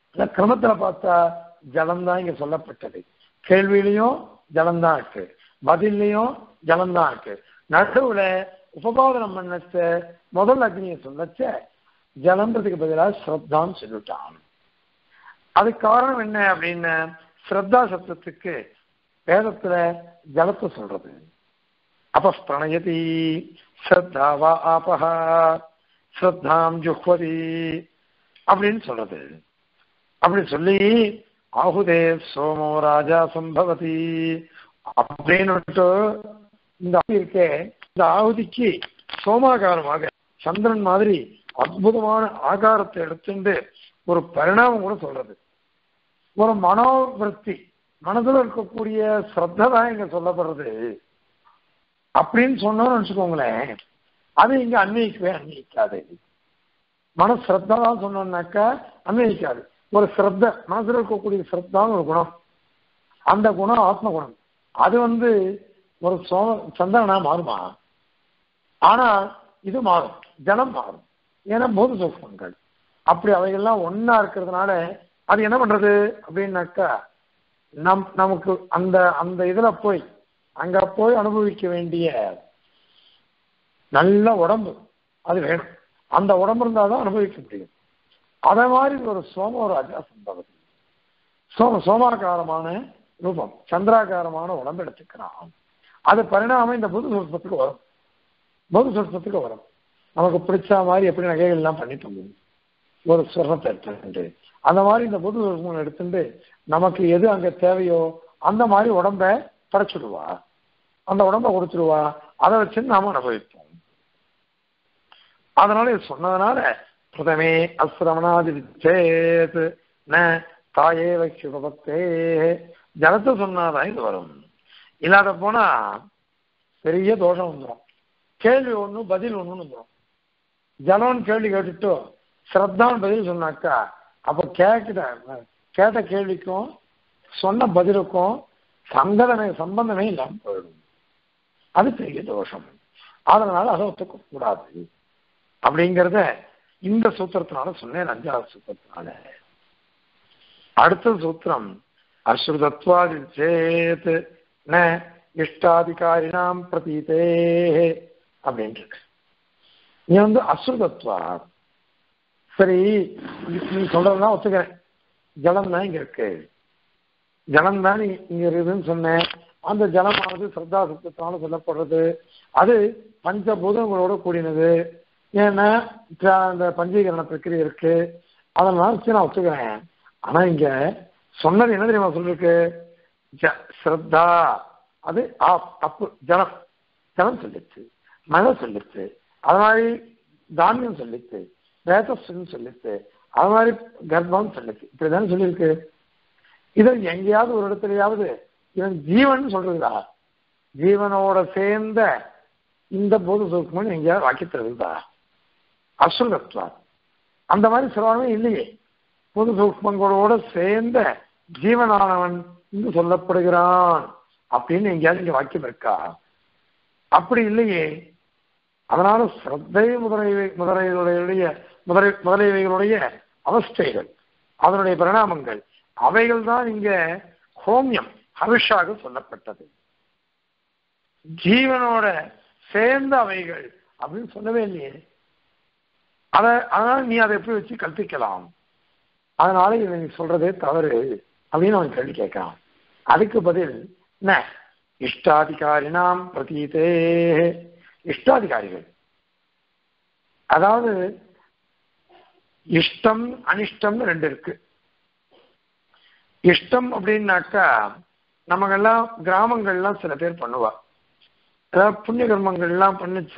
A: இந்த கிரமத்துல பார்த்தா ஜலம்தான் இங்க சொல்லப்பட்டது கேள்வியிலையும் ஜலம்தான் இருக்கு பதிலையும் ஜலம்தான் இருக்கு நடுவுல உபபாதனம் பண்ணச்ச முதல் அக்னியை சொல்லச்ச ஜலம்ன்றதுக்கு பதிலாக ஸ்ரத்தான்னு சொல்லிட்டான் அதுக்கு காரணம் என்ன அப்படின்னு ஸ்ரத்தா சப்தத்துக்கு வேதத்துல ஜலத்தை சொல்றது அப்ப பிரணயதி ஸ்ரத்தாவா ஆபஹா ஸ்ரத்தாம் ஜுஹ்வதி அப்படின்னு சொல்றது அப்படி சொல்லி ஆகுதே சோமோ ராஜா சம்பவதி அப்படின்னு இந்த இருக்கே இந்த ஆகுதிக்கு சோமாகாரமாக சந்திரன் மாதிரி அற்புதமான ஆகாரத்தை எடுத்துட்டு ஒரு பரிணாமம் கூட சொல்றது ஒரு மனோவிருத்தி மனதில் இருக்கக்கூடிய ஸ்ரத்த தான் இங்க சொல்லப்படுறது அப்படின்னு சொன்னோம்னு வச்சுக்கோங்களேன் அது இங்க அன்வயிக்கவே அன்வயிக்காது மன ஸ்ரத்தா தான் சொன்னோம்னாக்கா அன்வயிக்காது ஒரு ஸ்ரத்த மனசுல இருக்கக்கூடிய ஸ்ரத்தான்னு ஒரு குணம் அந்த குணம் ஆத்ம குணம் அது வந்து ஒரு சோம சந்திரனா மாறுமா ஆனா இது மாறும் ஜலம் மாறும் ஏன்னா போது சூக்மங்கள் அப்படி அவைகள்லாம் ஒன்னா இருக்கிறதுனால அது என்ன பண்றது அப்படின்னாக்கா நம் நமக்கு அந்த அந்த இதுல போய் அங்க போய் அனுபவிக்க வேண்டிய நல்ல உடம்பு அது வேணும் அந்த உடம்பு இருந்தாதான் அனுபவிக்க முடியும் அத மாதிரி ஒரு சோமராஜா சம்பவம் சோம சோமாகாரமான ரூபம் சந்திராகாரமான உடம்பு எடுத்துக்கிறான் அது பரிணாமம் இந்த புது சொற்பத்துக்கு வரும் புது சொற்பத்துக்கு வரும் நமக்கு பிடிச்ச மாதிரி எப்படி நகைகள் எல்லாம் பண்ணிட்டு முடியும் ஒரு சுரத்தை எடுத்துட்டு அந்த மாதிரி இந்த புது சொற்பம் எடுத்துட்டு நமக்கு எது அங்க தேவையோ அந்த மாதிரி உடம்ப படைச்சிடுவா அந்த உடம்ப கொடுத்துருவா அதை வச்சு நாம அனுபவிப்போம் அதனால இது சொன்னதுனால பிரதமே அசிரமணாதி சேத் ந தாயே வைக்குபக்தே ஜலத்தை சொன்னாதான் இது வரும் இல்லாத போனா பெரிய தோஷம் வந்துடும் கேள்வி ஒண்ணு பதில் ஒண்ணுன்னு வந்துடும் ஜலம்னு கேள்வி கேட்டுட்டு ஸ்ரத்தான் பதில் சொன்னாக்கா அப்ப கேட்கிற கேட்ட கேள்விக்கும் சொன்ன பதிலுக்கும் சங்கதமே சம்பந்தமே இல்லாம போயிடும் அது பெரிய தோஷம் அதனால அதை ஒத்துக்க கூடாது அப்படிங்கிறத இந்த சூத்திரத்தினால சொன்னேன் அஞ்சாவது சூத்திரத்தினால அடுத்த சூத்திரம் அஸ்ருதத்வாதி சேத் ந இஷ்டாதிகாரினாம் பிரதீதே அப்படின்னு இருக்கு நீ வந்து அஸ்ருதத்வா சரி நீ சொல்றதுதான் ஒத்துக்கிறேன் ஜலம் தான் இங்க இருக்கு ஜலம் தான் இங்க இருக்குதுன்னு சொன்னேன் அந்த ஜலமானது சிரத்தா சுத்தத்தினால சொல்லப்படுறது அது பஞ்சபூதங்களோட கூடினது ஏன்னா அந்த பஞ்சீகரண பிரக்கிரியை இருக்கு அதனால சரி நான் ஒத்துக்கிறேன் ஆனா இங்க சொன்னது என்ன தெரியுமா சொல்லிருக்கு ஸ்ரத்தா அது தப்பு ஜலம் ஜலம் சொல்லிச்சு மழை சொல்லிச்சு அது மாதிரி தானியம் சொல்லிச்சு ரேதஸ்ன்னு சொல்லிச்சு அது மாதிரி கர்ப்பம் சொல்லிச்சு இப்படிதான் சொல்லியிருக்கு இதை எங்கேயாவது ஒரு இடத்துலயாவது இவன் ஜீவன் சொல்றதா ஜீவனோட சேர்ந்த இந்த போது சூக்மன் எங்கேயாவது வாக்கியத்தில் இருக்குதா அசுரத்வா அந்த மாதிரி சிரவணமே இல்லையே பொது சூக்மங்களோட சேர்ந்த ஜீவனானவன் இங்கு சொல்லப்படுகிறான் அப்படின்னு எங்கேயாவது இங்க வாக்கியம் இருக்கா அப்படி இல்லையே அதனால ஸ்ரத்தை முதலை முதலைகளுடைய முதலை முதலியவைகளுடைய அவஸ்தைகள் அதனுடைய பரிணாமங்கள் அவைகள் தான் இங்க ஹோமியம் ஹவிஷாக சொல்லப்பட்டது ஜீவனோட சேர்ந்த அவைகள் அப்படின்னு சொல்லவே இல்லையே அத அதனால நீ அதை எப்படி வச்சு கற்பிக்கலாம் அதனால இதை நீ சொல்றதே தவறு அப்படின்னு அவன் கேள்வி கேட்கிறான் அதுக்கு பதில் என்ன இஷ்டாதிகாரினாம் பிரதீதே இஷ்டாதிகாரிகள் அதாவது இஷ்டம் அனிஷ்டம்னு ரெண்டு இருக்கு இஷ்டம் அப்படின்னாக்கா நமக்கெல்லாம் கிராமங்கள்லாம் சில பேர் பண்ணுவா அதாவது புண்ணிய கர்மங்கள்லாம் பண்ணுச்ச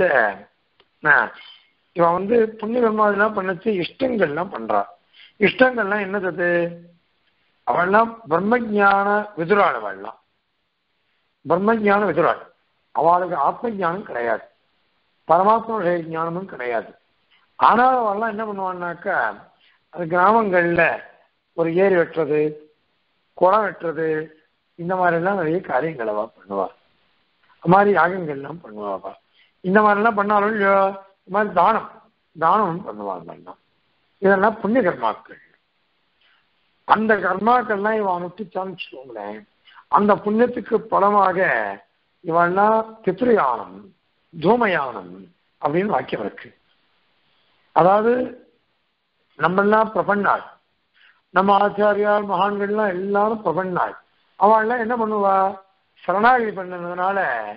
A: இவன் வந்து புண்ணிய கர்மாவெல்லாம் பண்ணுச்சு இஷ்டங்கள்லாம் பண்றா இஷ்டங்கள்லாம் என்னது அவள்லாம் பிரம்மஜான விதுராள் அவள்லாம் பிரம்மஜான விதுராள் அவளுக்கு ஆத்ம ஜானம் கிடையாது பரமாத்ம ஞானமும் கிடையாது ஆனால் அவெல்லாம் என்ன பண்ணுவான்னாக்கா அது கிராமங்கள்ல ஒரு ஏரி வெட்டுறது குளம் வெட்டுறது இந்த மாதிரி எல்லாம் நிறைய காரியங்கள் அவ பண்ணுவா அது மாதிரி யாகங்கள்லாம் பண்ணுவாப்பா இந்த மாதிரிலாம் பண்ணாலும் இல்லையோ இது மாதிரி தானம் தானம் பண்ணுவாங்க எல்லாம் இதெல்லாம் புண்ணிய கர்மாக்கள் அந்த கர்மாக்கள்லாம் இவன் அனுஷ்டிச்சான்னு வச்சுக்கோங்களேன் அந்த புண்ணியத்துக்கு பலமாக இவன்லாம் பித்ருயானம் தூமயானம் அப்படின்னு வாக்கியம் இருக்கு அதாவது நம்மெல்லாம் பிரபன்னாள் நம்ம ஆச்சாரியார் மகான்கள்லாம் எல்லாரும் பிரபன்னாள் அவள்லாம் என்ன பண்ணுவா சரணாகதி பண்ணதுனால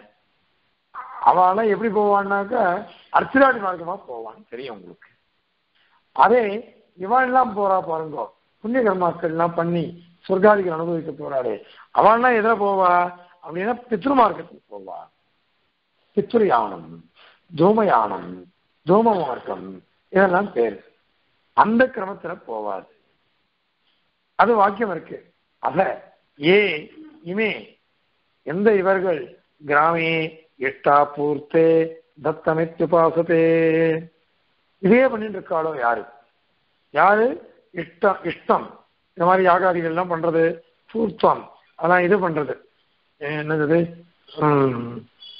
A: அவெல்லாம் எப்படி போவான்னாக்கா அர்ச்சராதி மார்க்கமா போவான்னு தெரியும் உங்களுக்கு அதே இவன்லாம் போறா பாருங்க புண்ணிய கர்மாக்கள்லாம் பண்ணி சொர்க்காதிகள் அனுபவிக்க போறாளே அவள்லாம் எதில் போவா அப்படின்னா பித்ரு மார்க்கத்துக்கு போவா பித்ரு யானம் தூம யானம் தூம மார்க்கம் இதெல்லாம் பேர் அந்த கிரமத்துல போவாது அது வாக்கியம் இருக்கு அத ஏ இமே எந்த இவர்கள் கிராமே இஷ்டா பூர்த்தே தத்தமித்யுபாசத்தே இதே பண்ணிட்டு இருக்காளோ யாரு யாரு இஷ்டம் இஷ்டம் இந்த மாதிரி யாகாதிகள் எல்லாம் பண்றது பூர்த்தம் அதெல்லாம் இது பண்றது என்னது உம்,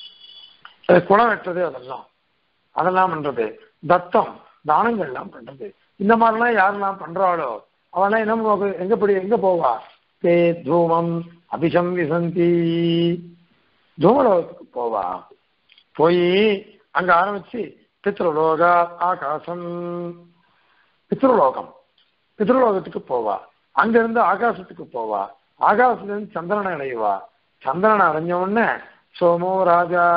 A: அது குளம் வெட்டுறது அதெல்லாம் அதெல்லாம் பண்றது தத்தம் தானங்கள்லாம் பண்றது இந்த மாதிரிலாம் யாரெல்லாம் பண்றாளோ அவெல்லாம் என்ன பண்ணுவா? எங்க படி எங்க போவா தே தூமம் அபிஷம் விசந்தி தூமலோகத்துக்கு போவா போய் அங்க ஆரம்பிச்சு பித்ருலோகா ஆகாசம் பித்ருலோகம் பித்ருலோகத்துக்கு போவா அங்கிருந்து ஆகாசத்துக்கு போவா ஆகாசத்துல இருந்து சந்திரனை அடைவா சந்திரனை அடைஞ்ச உடனே சோமோ ராஜா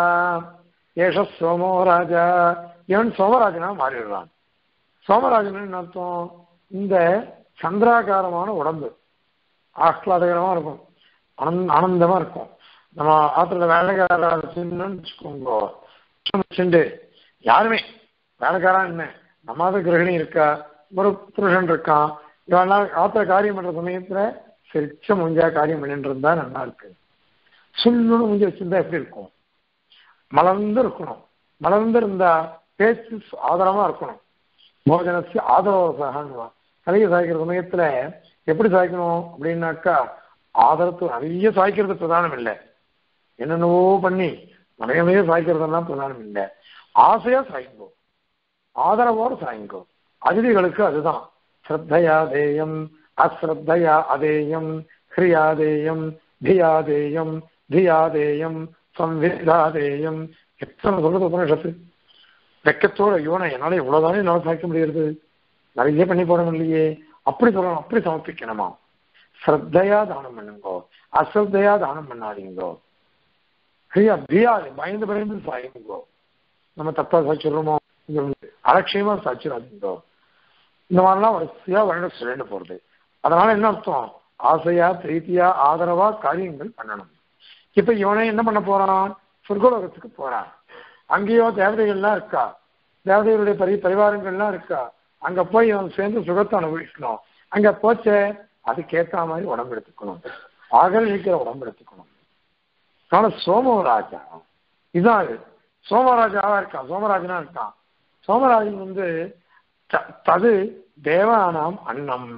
A: ஏஷ சோமோ ராஜா இவன் சோமராஜனா மாறிடுறான் சோமராஜன் என்ன அர்த்தம் இந்த சந்திராகாரமான உடம்பு ஆஹ்லாதகரமா இருக்கும் ஆனந்த ஆனந்தமா இருக்கும் நம்ம ஆத்துல வேலைக்கார வச்சுக்கோங்க வச்சுண்டு யாருமே வேலைக்காரன் என்ன நம்மாத கிரகிணி இருக்கா ஒரு புருஷன் இருக்கான் இவெல்லாம் ஆத்த காரியம் பண்ற சமயத்துல சிரிச்ச முஞ்சா காரியம் பண்ணிட்டு இருந்தா நல்லா இருக்கு சுள்ளுன்னு முஞ்சி வச்சிருந்தா எப்படி இருக்கும் மலர்ந்து இருக்கணும் மலர்ந்து இருந்தா பேச்சு ஆதரமா இருக்கணும் போஜனத்து ஆதரவாக கலையை சாய்க்கிற சமயத்துல எப்படி சாய்க்கணும் அப்படின்னாக்கா ஆதரத்து நிறைய சாய்க்கிறது பிரதானம் இல்லை என்னென்னவோ பண்ணி நிறைய நிறைய சாய்க்கிறதெல்லாம் பிரதானம் இல்லை ஆசையா சாய்ங்கோ ஆதரவோடு சாய்ங்கோ அதிதிகளுக்கு அதுதான் ஸ்ரத்தையா தேயம் அஸ்ரத்தையா அதேயம் ஹிரியாதேயம் தியாதேயம் தியாதேயம் சம்விதாதேயம் எத்தனை சொல்றது உபனிஷத்து வெக்கத்தோட யோனை என்னால இவ்வளவுதானே என்னால சாய்க்க முடியாது நிறைய பண்ணி போட முடியலையே அப்படி சொல்லணும் அப்படி சமர்ப்பிக்கணுமா ஸ்ரத்தையா தானம் பண்ணுங்கோ அஸ்ரத்தையா தானம் பண்ணாதீங்கோ ஹிரியா தியாது பயந்து பயந்து சாயுங்கோ நம்ம தப்பா சாய்ச்சிடுறோமோ அலட்சியமா சாய்ச்சிடாதீங்கோ இந்த மாதிரிலாம் வரிசையா வருடம் சொல்லிட்டு போறது அதனால என்ன அர்த்தம் ஆசையா பிரீத்தியா ஆதரவா காரியங்கள் பண்ணணும் இப்ப இவனே என்ன பண்ண போறான் சொர்க்கலோகத்துக்கு போறான் அங்கேயோ தேவதைகள்லாம் இருக்கா தேவதைகளுடைய பரி பரிவாரங்கள்லாம் இருக்கா அங்க போய் அவன் சேர்ந்து சுகத்தை அனுபவிக்கணும் அங்க போச்ச அதுக்கேத்த மாதிரி உடம்பு எடுத்துக்கணும் ஆகல் இருக்கிற உடம்பு எடுத்துக்கணும் அதனால சோமராஜா இதான் அது சோமராஜாவா இருக்கான் சோமராஜனா இருக்கான் சோமராஜன் வந்து த- தது தேவானாம் அன்னம்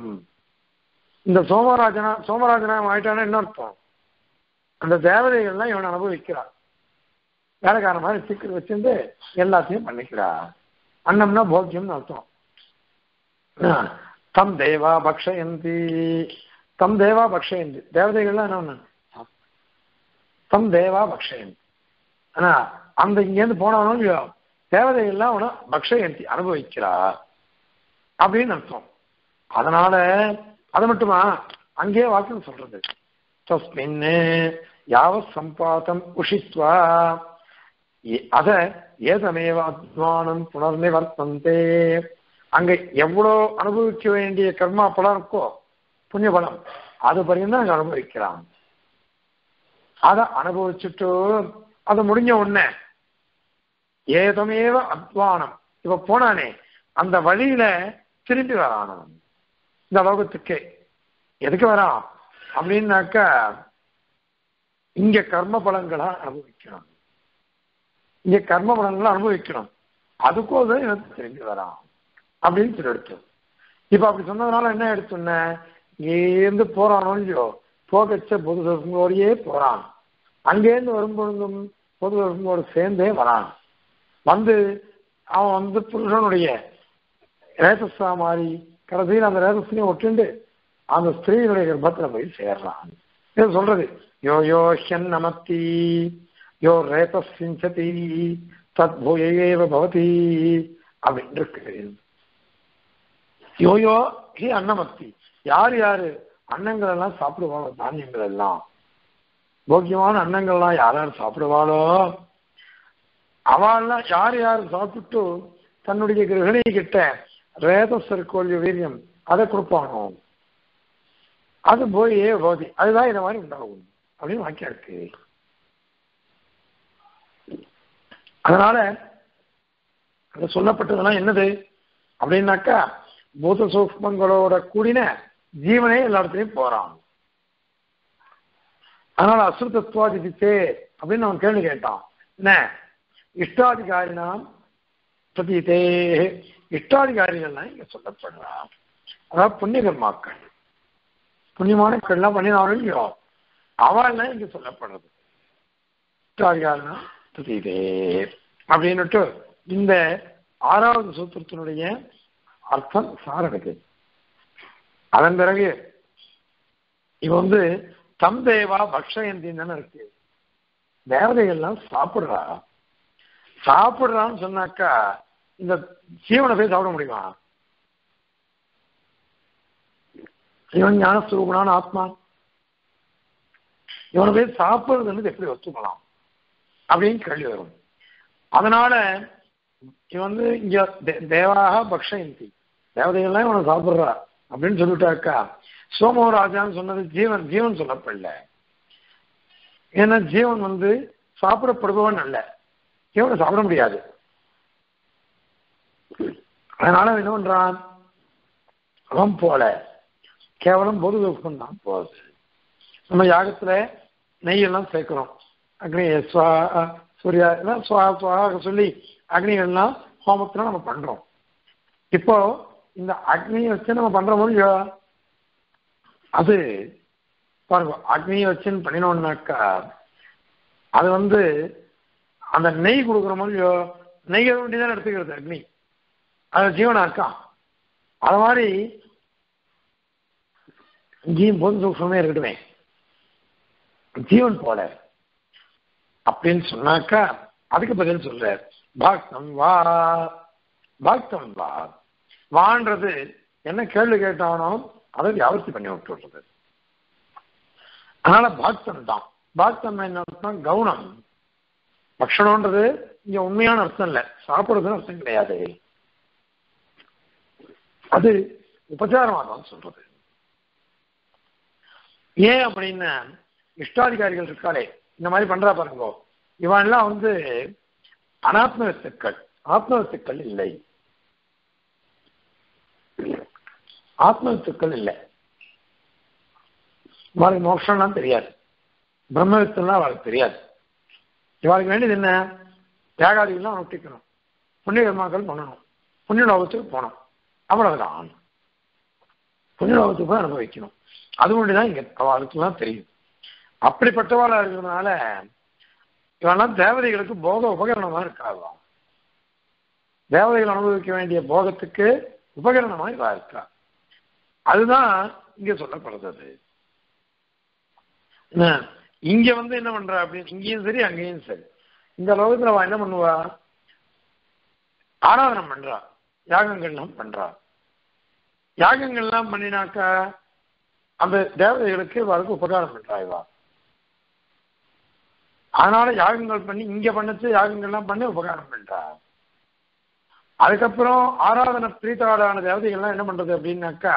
A: இந்த சோமராஜனா சோமராஜனா ஆயிட்டானா என்ன அர்த்தம் அந்த தேவதைகள்லாம் இவன் அனுபவிக்கிறார் வேலைக்காரன் மாதிரி சீக்கிரம் வச்சிருந்து எல்லாத்தையும் பண்ணிக்கிறா அன்னம்னா போக்கியம்னு அர்த்தம் தம் தேவா பக்ஷயந்தி தம் தேவா பக்ஷயந்தி தேவதைகள்லாம் என்ன ஒண்ணு தம் தேவா பக்ஷயந்தி ஆனா அந்த இங்கேருந்து போனாலும் இல்லையோ தேவதைகள்லாம் அவனை பக்ஷயந்தி அனுபவிக்கிறா அப்படின்னு அர்த்தம் அதனால அது மட்டுமா அங்கேயே வாக்கியம் சொல்றது தஸ்மின் யாவ சம்பாதம் உஷித்வா எ- அத ஏதமேவ அத்வானம் புனர்நிவர்த்தந்தே அங்க எவ்வளோ அனுபவிக்க வேண்டிய கர்மா பலம் இருக்கோ புண்ணிய பலம் அது பரியும் அங்க அனுபவிக்கிறான் அத அனுபவிச்சுட்டு அது முடிஞ்ச உடனே ஏதமேவ அத்வானம் இப்ப போனானே அந்த வழியில திரும்பி வரான் அவன். இந்த லோகத்துக்கே எதுக்கு வரான் அப்படின்னாக்கா இங்க கர்ம பலன்களா அனுபவிக்கணும் இங்க கர்ம பலன்களை அனுபவிக்கணும் அதுக்கோசரம் எனக்கு திரும்பி வரான் அப்படின்னு சொல்லி எடுத்து இப்ப அப்படி சொன்னதுனால என்ன எடுத்துன இங்கேருந்து போறானோ இல்லையோ போகச்ச பொது சொர்க்கங்களோடையே போறான் அங்கேருந்து வரும்பொழுதும் பொது சொர்க்கங்களோடு சேர்ந்தே வரான் வந்து அவன் வந்து புருஷனுடைய ரேசஸா மாறி கடைசியில் அந்த ரேசஸ்லையும் ஒட்டுண்டு அந்த ஸ்திரீகளுடைய கர்ப்பத்துல போய் சேர்றான் இது சொல்றது யோ யோ ஹியன் நமத்தி யோ ரேத சிஞ்சதி தத் பூயேவ பவதி அப்படின்னு இருக்கு யோ யோ ஹி அன்னமத்தி யார் யாரு அன்னங்கள் எல்லாம் சாப்பிடுவாங்க தானியங்கள் எல்லாம் போக்கியமான அன்னங்கள் எல்லாம் யார் யார் சாப்பிடுவாளோ அவெல்லாம் யார் யார் சாப்பிட்டு தன்னுடைய கிரகணி கிட்ட ரேதசர்கோல்ய வீரியம் அதை கொடுப்பானோ அது போய் போதி அதுதான் இந்த மாதிரி உண்டாகும் அப்படின்னு வாக்கியம் இருக்கு அதனால அது சொல்லப்பட்டதெல்லாம் என்னது அப்படின்னாக்கா பூத சூக்மங்களோட கூடின ஜீவனே எல்லா இடத்துலையும் போறான் அதனால அசுத்தத்வாதித்தே அப்படின்னு அவன் கேள்வி கேட்டான் என்ன இஷ்டாதிகாரினாம் பிரதீதே இஷ்டாதிகாரிகள்லாம் இங்க சொல்லப்படுறான் அதாவது புண்ணிய கர்மாக்கள் புண்ணியமான கல்லாம் பண்ணினாலும் இல்லையோ அவள்லாம் இங்க சொல்லப்படுறது இஷ்டாதிகாரினா பிரதீதே அப்படின்னுட்டு இந்த ஆறாவது சூத்திரத்தினுடைய அர்த்தம் சாரடுக்கு அதன் பிறகு இவ வந்து தம் தேவா பக்ஷயந்தின்னு இருக்கு தேவதைகள்லாம் சாப்பிடுறா சாப்பிடுறான்னு சொன்னாக்கா இந்த ஜீவனை போய் சாப்பிட முடியுமா இவன் ஞான சுரூபனான ஆத்மா இவனை போய் சாப்பிடுறதுன்னு எப்படி ஒத்துக்கலாம் அப்படின்னு கேள்வி வரும் அதனால இவன் வந்து இங்க தேவாக பக்ஷயந்தி தேவதைகள்லாம் இவனை சாப்பிடுறா அப்படின்னு சொல்லிட்டாக்கா சோமராஜான்னு சொன்னது ஜீவன் ஜீவன் சொல்லப்படல ஏன்னா ஜீவன் வந்து சாப்பிடப்படுபவன் அல்ல ஜீவனை சாப்பிட முடியாது அதனால என்ன பண்றான் அவன் போல கேவலம் பொது துக்கம் தான் போகுது நம்ம யாகத்துல நெய்யெல்லாம் சேர்க்கிறோம் அக்னி ஸ்வா சூர்யா எல்லாம் சுவா சுவாக சொல்லி அக்னிகள்லாம் ஹோமத்துல நம்ம பண்றோம் இப்போ இந்த அக்னியை வச்சு நம்ம பண்ற இல்லையோ அது பாருங்க அக்னியை வச்சுன்னு பண்ணினோம்னாக்கா அது வந்து அந்த நெய் கொடுக்குற இல்லையோ நெய் வேண்டி தான் எடுத்துக்கிறது அக்னி அது ஜீவனா இருக்கான் அது மாதிரி இங்கேயும் பொது சூக்ஷமே இருக்கட்டுமே ஜீவன் போல அப்படின்னு சொன்னாக்கா அதுக்கு பதில் சொல்ற பாக்தம் வா பாக்தம் வா வான்றது என்ன கேள்வி கேட்டானோ அதை வியாபர்த்தி பண்ணி விட்டுறது அதனால பாக்தம் தான் பாக்தம் என்ன அர்த்தம் கவுனம் பக்ஷணம்ன்றது இங்க உண்மையான அர்த்தம் இல்லை சாப்பிடுறதுன்னு அர்த்தம் கிடையாது அது உபச்சாரமாக தான் சொல்றது ஏன் அப்படின்னு இஷ்டாதிகாரிகள் இருக்காளே இந்த மாதிரி பண்றா பாருங்க இவன்லாம் வந்து அனாத்ம வித்துக்கள் ஆத்ம வித்துக்கள் இல்லை ஆத்ம வித்துக்கள் இல்லை இவாளுக்கு மோட்சம்லாம் தெரியாது பிரம்ம வித்துலாம் அவளுக்கு தெரியாது இவாளுக்கு வேண்டியது என்ன தியாகாதிகள்லாம் நொட்டிக்கணும் புண்ணிய கர்மாக்கள் பண்ணணும் புண்ணிய லோகத்துக்கு போகணும் அவ்வளவுதான் புண்ணிய லோகத்துக்கு போய் அனுபவிக்கணும் அது ஒன்றுதான் இங்க அவளுக்குலாம் தெரியும் அப்படிப்பட்டவாளா இருக்கிறதுனால இவெல்லாம் தேவதைகளுக்கு போக உபகரணமா இருக்காதான் தேவதைகள் அனுபவிக்க வேண்டிய போகத்துக்கு உபகரணமா இவா இருக்கா அதுதான் இங்க சொல்லப்படுறது இங்க வந்து என்ன பண்றா அப்படின்னு இங்கேயும் சரி அங்கேயும் சரி இந்த லோகத்துல அவ என்ன பண்ணுவா ஆராதனம் பண்றா யாகங்கள்லாம் பண்றா யாகங்கள்லாம் பண்ணினாக்கா அந்த தேவதைகளுக்கு இவருக்கு உபகாரம் பண்றா இவா அதனால யாகங்கள் பண்ணி இங்க பண்ணச்சு யாகங்கள்லாம் பண்ணி உபகாரம் பண்றா அதுக்கப்புறம் ஆராதனை பிரீத்தாடான தேவதைகள்லாம் என்ன பண்றது அப்படின்னாக்கா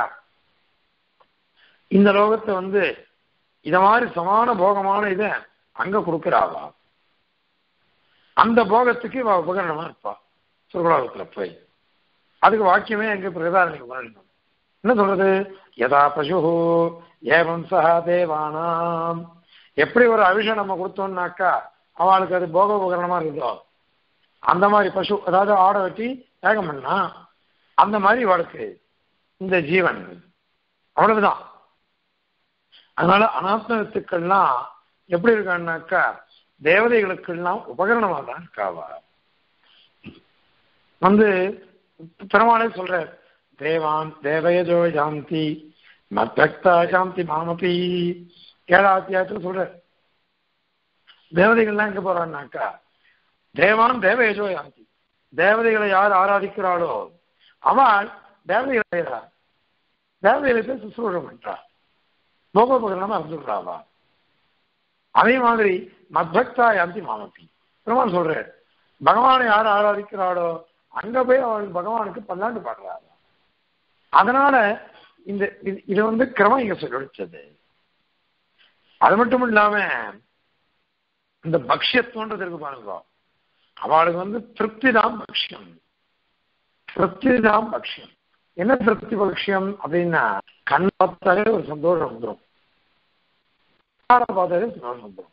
A: இந்த லோகத்தை வந்து இத மாதிரி சமான போகமான இதை அங்க கொடுக்கிறாவா அந்த போகத்துக்கு இவ உபகரணமா இருப்பா சுர்கலோகத்துல போய் அதுக்கு வாக்கியமே எங்க பிரதாரணிக்கு வரணும் என்ன சொல்றது யதா பசு ஏவம் சஹா தேவானாம் எப்படி ஒரு அவிஷம் நம்ம கொடுத்தோம்னாக்கா அவளுக்கு அது போக உபகரணமா இருக்குதோ அந்த மாதிரி பசு அதாவது ஆடை வெட்டி வேகம் பண்ணா அந்த மாதிரி இவளுக்கு இந்த ஜீவன் அவ்வளவுதான் அதனால அனாத்ம வித்துக்கள்லாம் எப்படி இருக்கான்னாக்கா தேவதைகளுக்கெல்லாம் உபகரணமா தான் இருக்காவா வந்து பெருமாளே சொல்ற தேவான் தேவயஜோ ஜாந்தி மத்பக்தா சாந்தி மாமபி ஏழாம் அத்தியாயத்தில் சொல்ற தேவதைகள்லாம் எங்க போறான்னாக்கா தேவான் தேவ யஜோ யாந்தி தேவதைகளை யார் ஆராதிக்கிறாளோ அவள் தேவதைகளை தேவதைகளை போய் சுசுரூஷம் பண்றாள் போகோபகரணமா இருந்துடுறாவா அதே மாதிரி மத்பக்தா யாந்தி மாமபி பெருமான் சொல்றாரு பகவானை யார் ஆராதிக்கிறாளோ அங்க போய் அவள் பகவானுக்கு பல்லாண்டு பாடுறாள் அதனால இந்த இது- இது வந்து கிரமம் இங்க சொல்லிடுச்சது அது மட்டும் இல்லாம இந்த பக்ஷியத்துவன்றது இருக்கு பாருங்க அவளுக்கு வந்து திருப்தி தான் பக்ஷியம் திருப்தி தான் பக்ஷியம் என்ன திருப்தி பக்ஷியம் அப்படின்னா கண் பார்த்தாலே ஒரு சந்தோஷம் வந்துடும் காரை பார்த்தாலே சந்தோஷம் வந்துடும்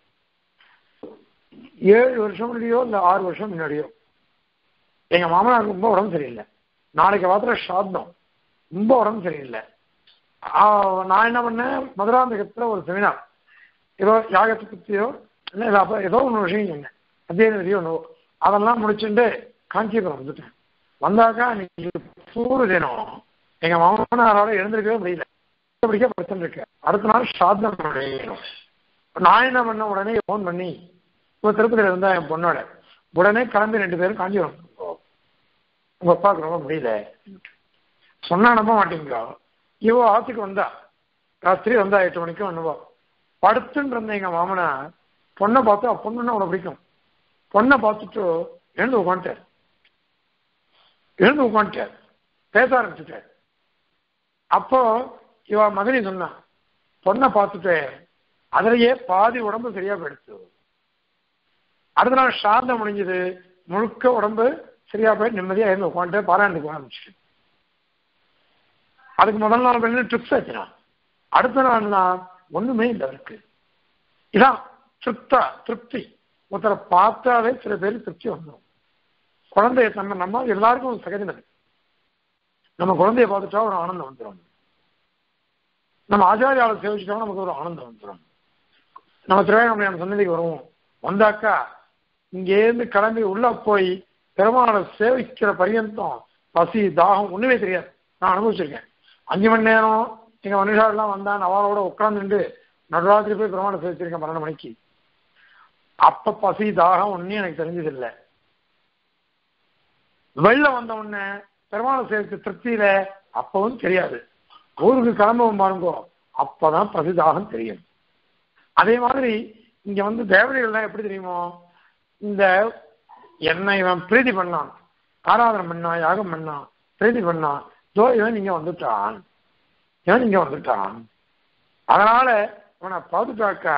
A: ஏழு வருஷம் முன்னாடியோ இல்ல ஆறு வருஷம் முன்னாடியோ எங்க மாமனாருக்கு ரொம்ப உடம்பு சரியில்லை நாளைக்கு மாத்திர சாத்தம் ரொம்ப உடம்பு சரியில்லை ஆ, நான் என்ன பண்ணேன் மதுராந்தகத்துல ஒரு செமினார் ஏதோ யாகத்தை பத்தியோ இல்லை இல்லை அப்போ ஏதோ ஒன்று விஷயம் சொன்னேன் அத்தியன விதியோ ஒன்று அதெல்லாம் முடிச்சுட்டு காஞ்சிபுரம் வந்துட்டேன் வந்தாக்கா இன்னைக்கு சூடு தினம் எங்க மாமனாரால எழுந்திருக்கவே முடியல படிக்க பிரச்சனை இருக்கு அடுத்த நாள் சாதனம் பண்ணணும் நான் என்ன பண்ண உடனே ஃபோன் பண்ணி இப்போ திருப்பதியில இருந்தா என் பொண்ணோட உடனே கிளம்பி ரெண்டு பேரும் காஞ்சிபுரம் போவோம். உங்க அப்பாவுக்கு ரொம்ப முடியல சொன்னா நம்ப மாட்டீங்க இவ ஆத்துக்கு வந்தா ராத்திரி வந்தா எட்டு மணிக்கு வந்துவா படுத்துன்னு இருந்த எங்க மாமனா பொண்ணை பார்த்து பொண்ணுன்னா அவனை பிடிக்கும் பொண்ணை பார்த்துட்டு எழுந்து உட்காந்துட்டார் எழுந்து உட்காந்துட்டார் பேச ஆரம்பிச்சுட்டார் அப்போ இவ மகனி சொன்னான் பொண்ணை பார்த்துட்டு அதுலயே பாதி உடம்பு சரியா போயிடுச்சு அடுத்த நாள் சாந்தம் முடிஞ்சது முழுக்க உடம்பு சரியா போய் நிம்மதியா இருந்து உட்காந்துட்டு பாராயணத்துக்கு ஆரம்பிச்சு அதுக்கு முதல் நாள் பண்ணி ட்ரிப்ஸ் ஆச்சுனா அடுத்த நாள்னா ஒண்ணுமே இல்லை இருக்கு இதான் திருப்தா திருப்தி ஒருத்தரை பார்த்தாலே சில பேர் திருப்தி வந்துடும் குழந்தைய நம்ம நம்ம எல்லாருக்கும் ஒரு சகஜம் இருக்கு நம்ம குழந்தைய பார்த்துட்டா ஒரு ஆனந்தம் வந்துடும் நம்ம ஆச்சாரியாவை சேவிச்சிட்டோம் நமக்கு ஒரு ஆனந்தம் வந்துடும் நம்ம திருவேணமலையான சன்னதிக்கு வருவோம் வந்தாக்கா இங்கேருந்து கிளம்பி உள்ள போய் பெருமாளை சேவிக்கிற பரியந்தம் பசி தாகம் ஒண்ணுமே தெரியாது நான் அனுபவிச்சிருக்கேன் அஞ்சு மணி நேரம் எங்க மனுஷாலாம் வந்தான் அவளோட உட்கார்ந்துட்டு நடுராத்திரி போய் பெருமாளை சேவிச்சிருக்கேன் பன்னெண்டு மணிக்கு அப்ப பசி தாகம் ஒன்னும் எனக்கு தெரிஞ்சதில்லை வெளில வந்த உடனே பெருமாளை சேவிச்ச திருப்தியில அப்பவும் தெரியாது ஊருக்கு கிளம்பவும் பாருங்கோ அப்பதான் பசி தாகம் தெரியும் அதே மாதிரி இங்க வந்து தேவதைகள்லாம் எப்படி தெரியுமோ இந்த என்னை இவன் பிரீதி பண்ணான் ஆராதனை பண்ணான் யாகம் பண்ணான் பிரீதி பண்ணான் தோ இவன் இங்க வந்துட்டான் இவன் இங்க வந்துட்டான் அதனால இவனை பார்த்துட்டாக்கா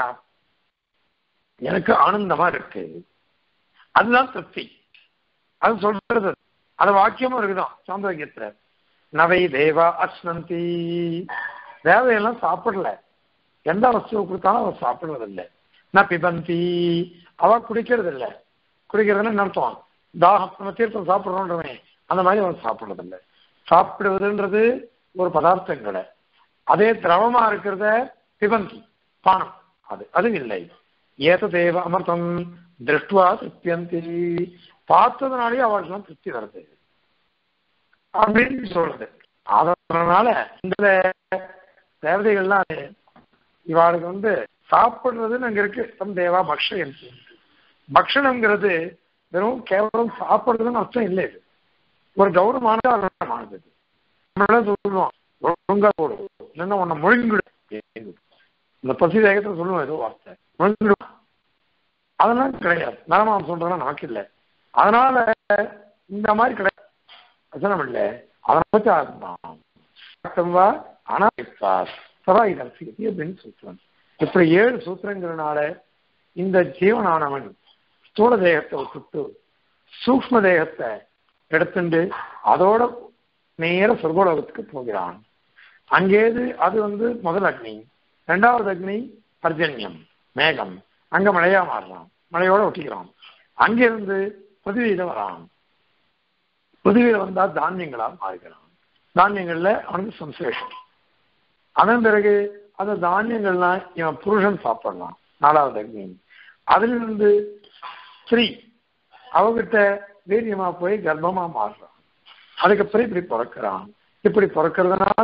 A: எனக்கு ஆனந்தமா இருக்கு அதுதான் திருப்தி அது சொல்றது அது வாக்கியமும் இருக்குதான் சாந்தோக்கியத்துல நவை தேவா அஸ்னந்தி தேவையெல்லாம் சாப்பிடல எந்த வஸ்துவை கொடுத்தாலும் அவ சாப்பிடுறது இல்லை நான் பிபந்தி அவ குடிக்கிறது இல்லை குடிக்கிறதுன்னு என்ன அர்த்தம் தாகம் நம்ம தீர்த்தம் சாப்பிடுறோன்றவன் அந்த மாதிரி அவன் சாப்பிடுறது இல்லை சாப்பிடுவதுன்றது ஒரு பதார்த்தங்களை அதே திரவமா இருக்கிறத பிபந்தி பானம் அது அது இல்லை ஏத தேவ அமர்த்தம் திருஷ்டுவா திருப்தியந்தி பார்த்ததுனாலே அவர்களுக்கு திருப்தி வருது அப்படின்னு சொல்றது அதனால இந்த தேவதைகள்லாம் இவாளுக்கு வந்து சாப்பிடுறதுன்னு அங்க இருக்கு தம் தேவா பக்ஷயம் பக்ஷணம்ங்கிறது வெறும் கேவலம் சாப்பிடுறதுன்னு அர்த்தம் இல்லை இது ஒரு கௌரவமானது அர்த்தமானது இது. நம்மளால சொல்லுவோம் ஒழுங்கா போடு இல்லைன்னா உன்னை முழுங்கிடு இந்த பசி வேகத்துல சொல்லுவோம் ஏதோ வார்த்தை முழுங்கிடும் அதெல்லாம் கிடையாது நரமாம் சொல்றதெல்லாம் நமக்கு இல்லை அதனால இந்த மாதிரி கிடையாது வசனம் இல்லை அதனை பற்றி ஆத்மா வா அனாயத்தா சதா இதற்கு அப்படின்னு சூத்திரம் இப்படி ஏழு சூத்திரங்கிறனால இந்த ஜீவனானவன் ஸ்தூல தேகத்தை விட்டுட்டு சூக்ம தேகத்தை எடுத்துட்டு அதோட நேர சொர்க்கோலோகத்துக்கு போகிறான் அங்கேது அது வந்து முதல் அக்னி ரெண்டாவது அக்னி பர்ஜன்யம் மேகம் அங்க மழையா மாறுறான் மழையோட ஒட்டிக்கிறான் அங்கிருந்து பிருத்திவியில வரான் பிருத்திவியில வந்தா தானியங்களா மாறுகிறான் தானியங்கள்ல அவனுக்கு சம்சேஷம் அதன் பிறகு அந்த தானியங்கள்லாம் இவன் புருஷன் சாப்பிடலாம் நாலாவது அக்னி அதிலிருந்து ஸ்திரீ அவகிட்ட வீரியமா போய் கர்ப்பமா மாறுறான் அதுக்கப்புறம் இப்படி பிறக்கிறான் இப்படி பிறக்கிறதுனால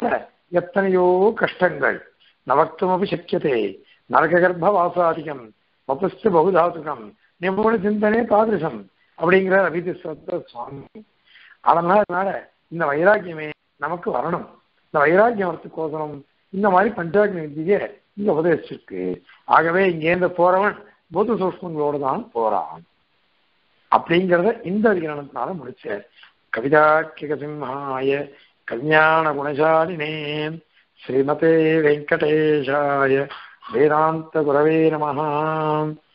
A: எத்தனையோ கஷ்டங்கள் நவக்தமபி சக்கியதே நரககர்ப்பவாசாதிகம் வபஸ்து பகுதாதுகம் நிபுண சிந்தனே தாதிருஷம் அப்படிங்கிற ரவிதி சுவாமி அதனால அதனால இந்த வைராக்கியமே நமக்கு வரணும் இந்த வைராக்கியம் வரத்துக்கோசரம் இந்த மாதிரி பஞ்சாக்னி வித்தியை இங்க உபதேசிச்சிருக்கு ஆகவே இங்கேருந்து போறவன் பூத சூஷ்மங்களோடு தான் போறான் அப்படிங்கிறத இந்த அதிகரணத்தினால முடிச்சார் கவிதாக்கிக சிம்ஹாய கல்யாண குணசாலினே ஸ்ரீமதே வெங்கடேஷாய வேதாந்த குரவே நமஹாம்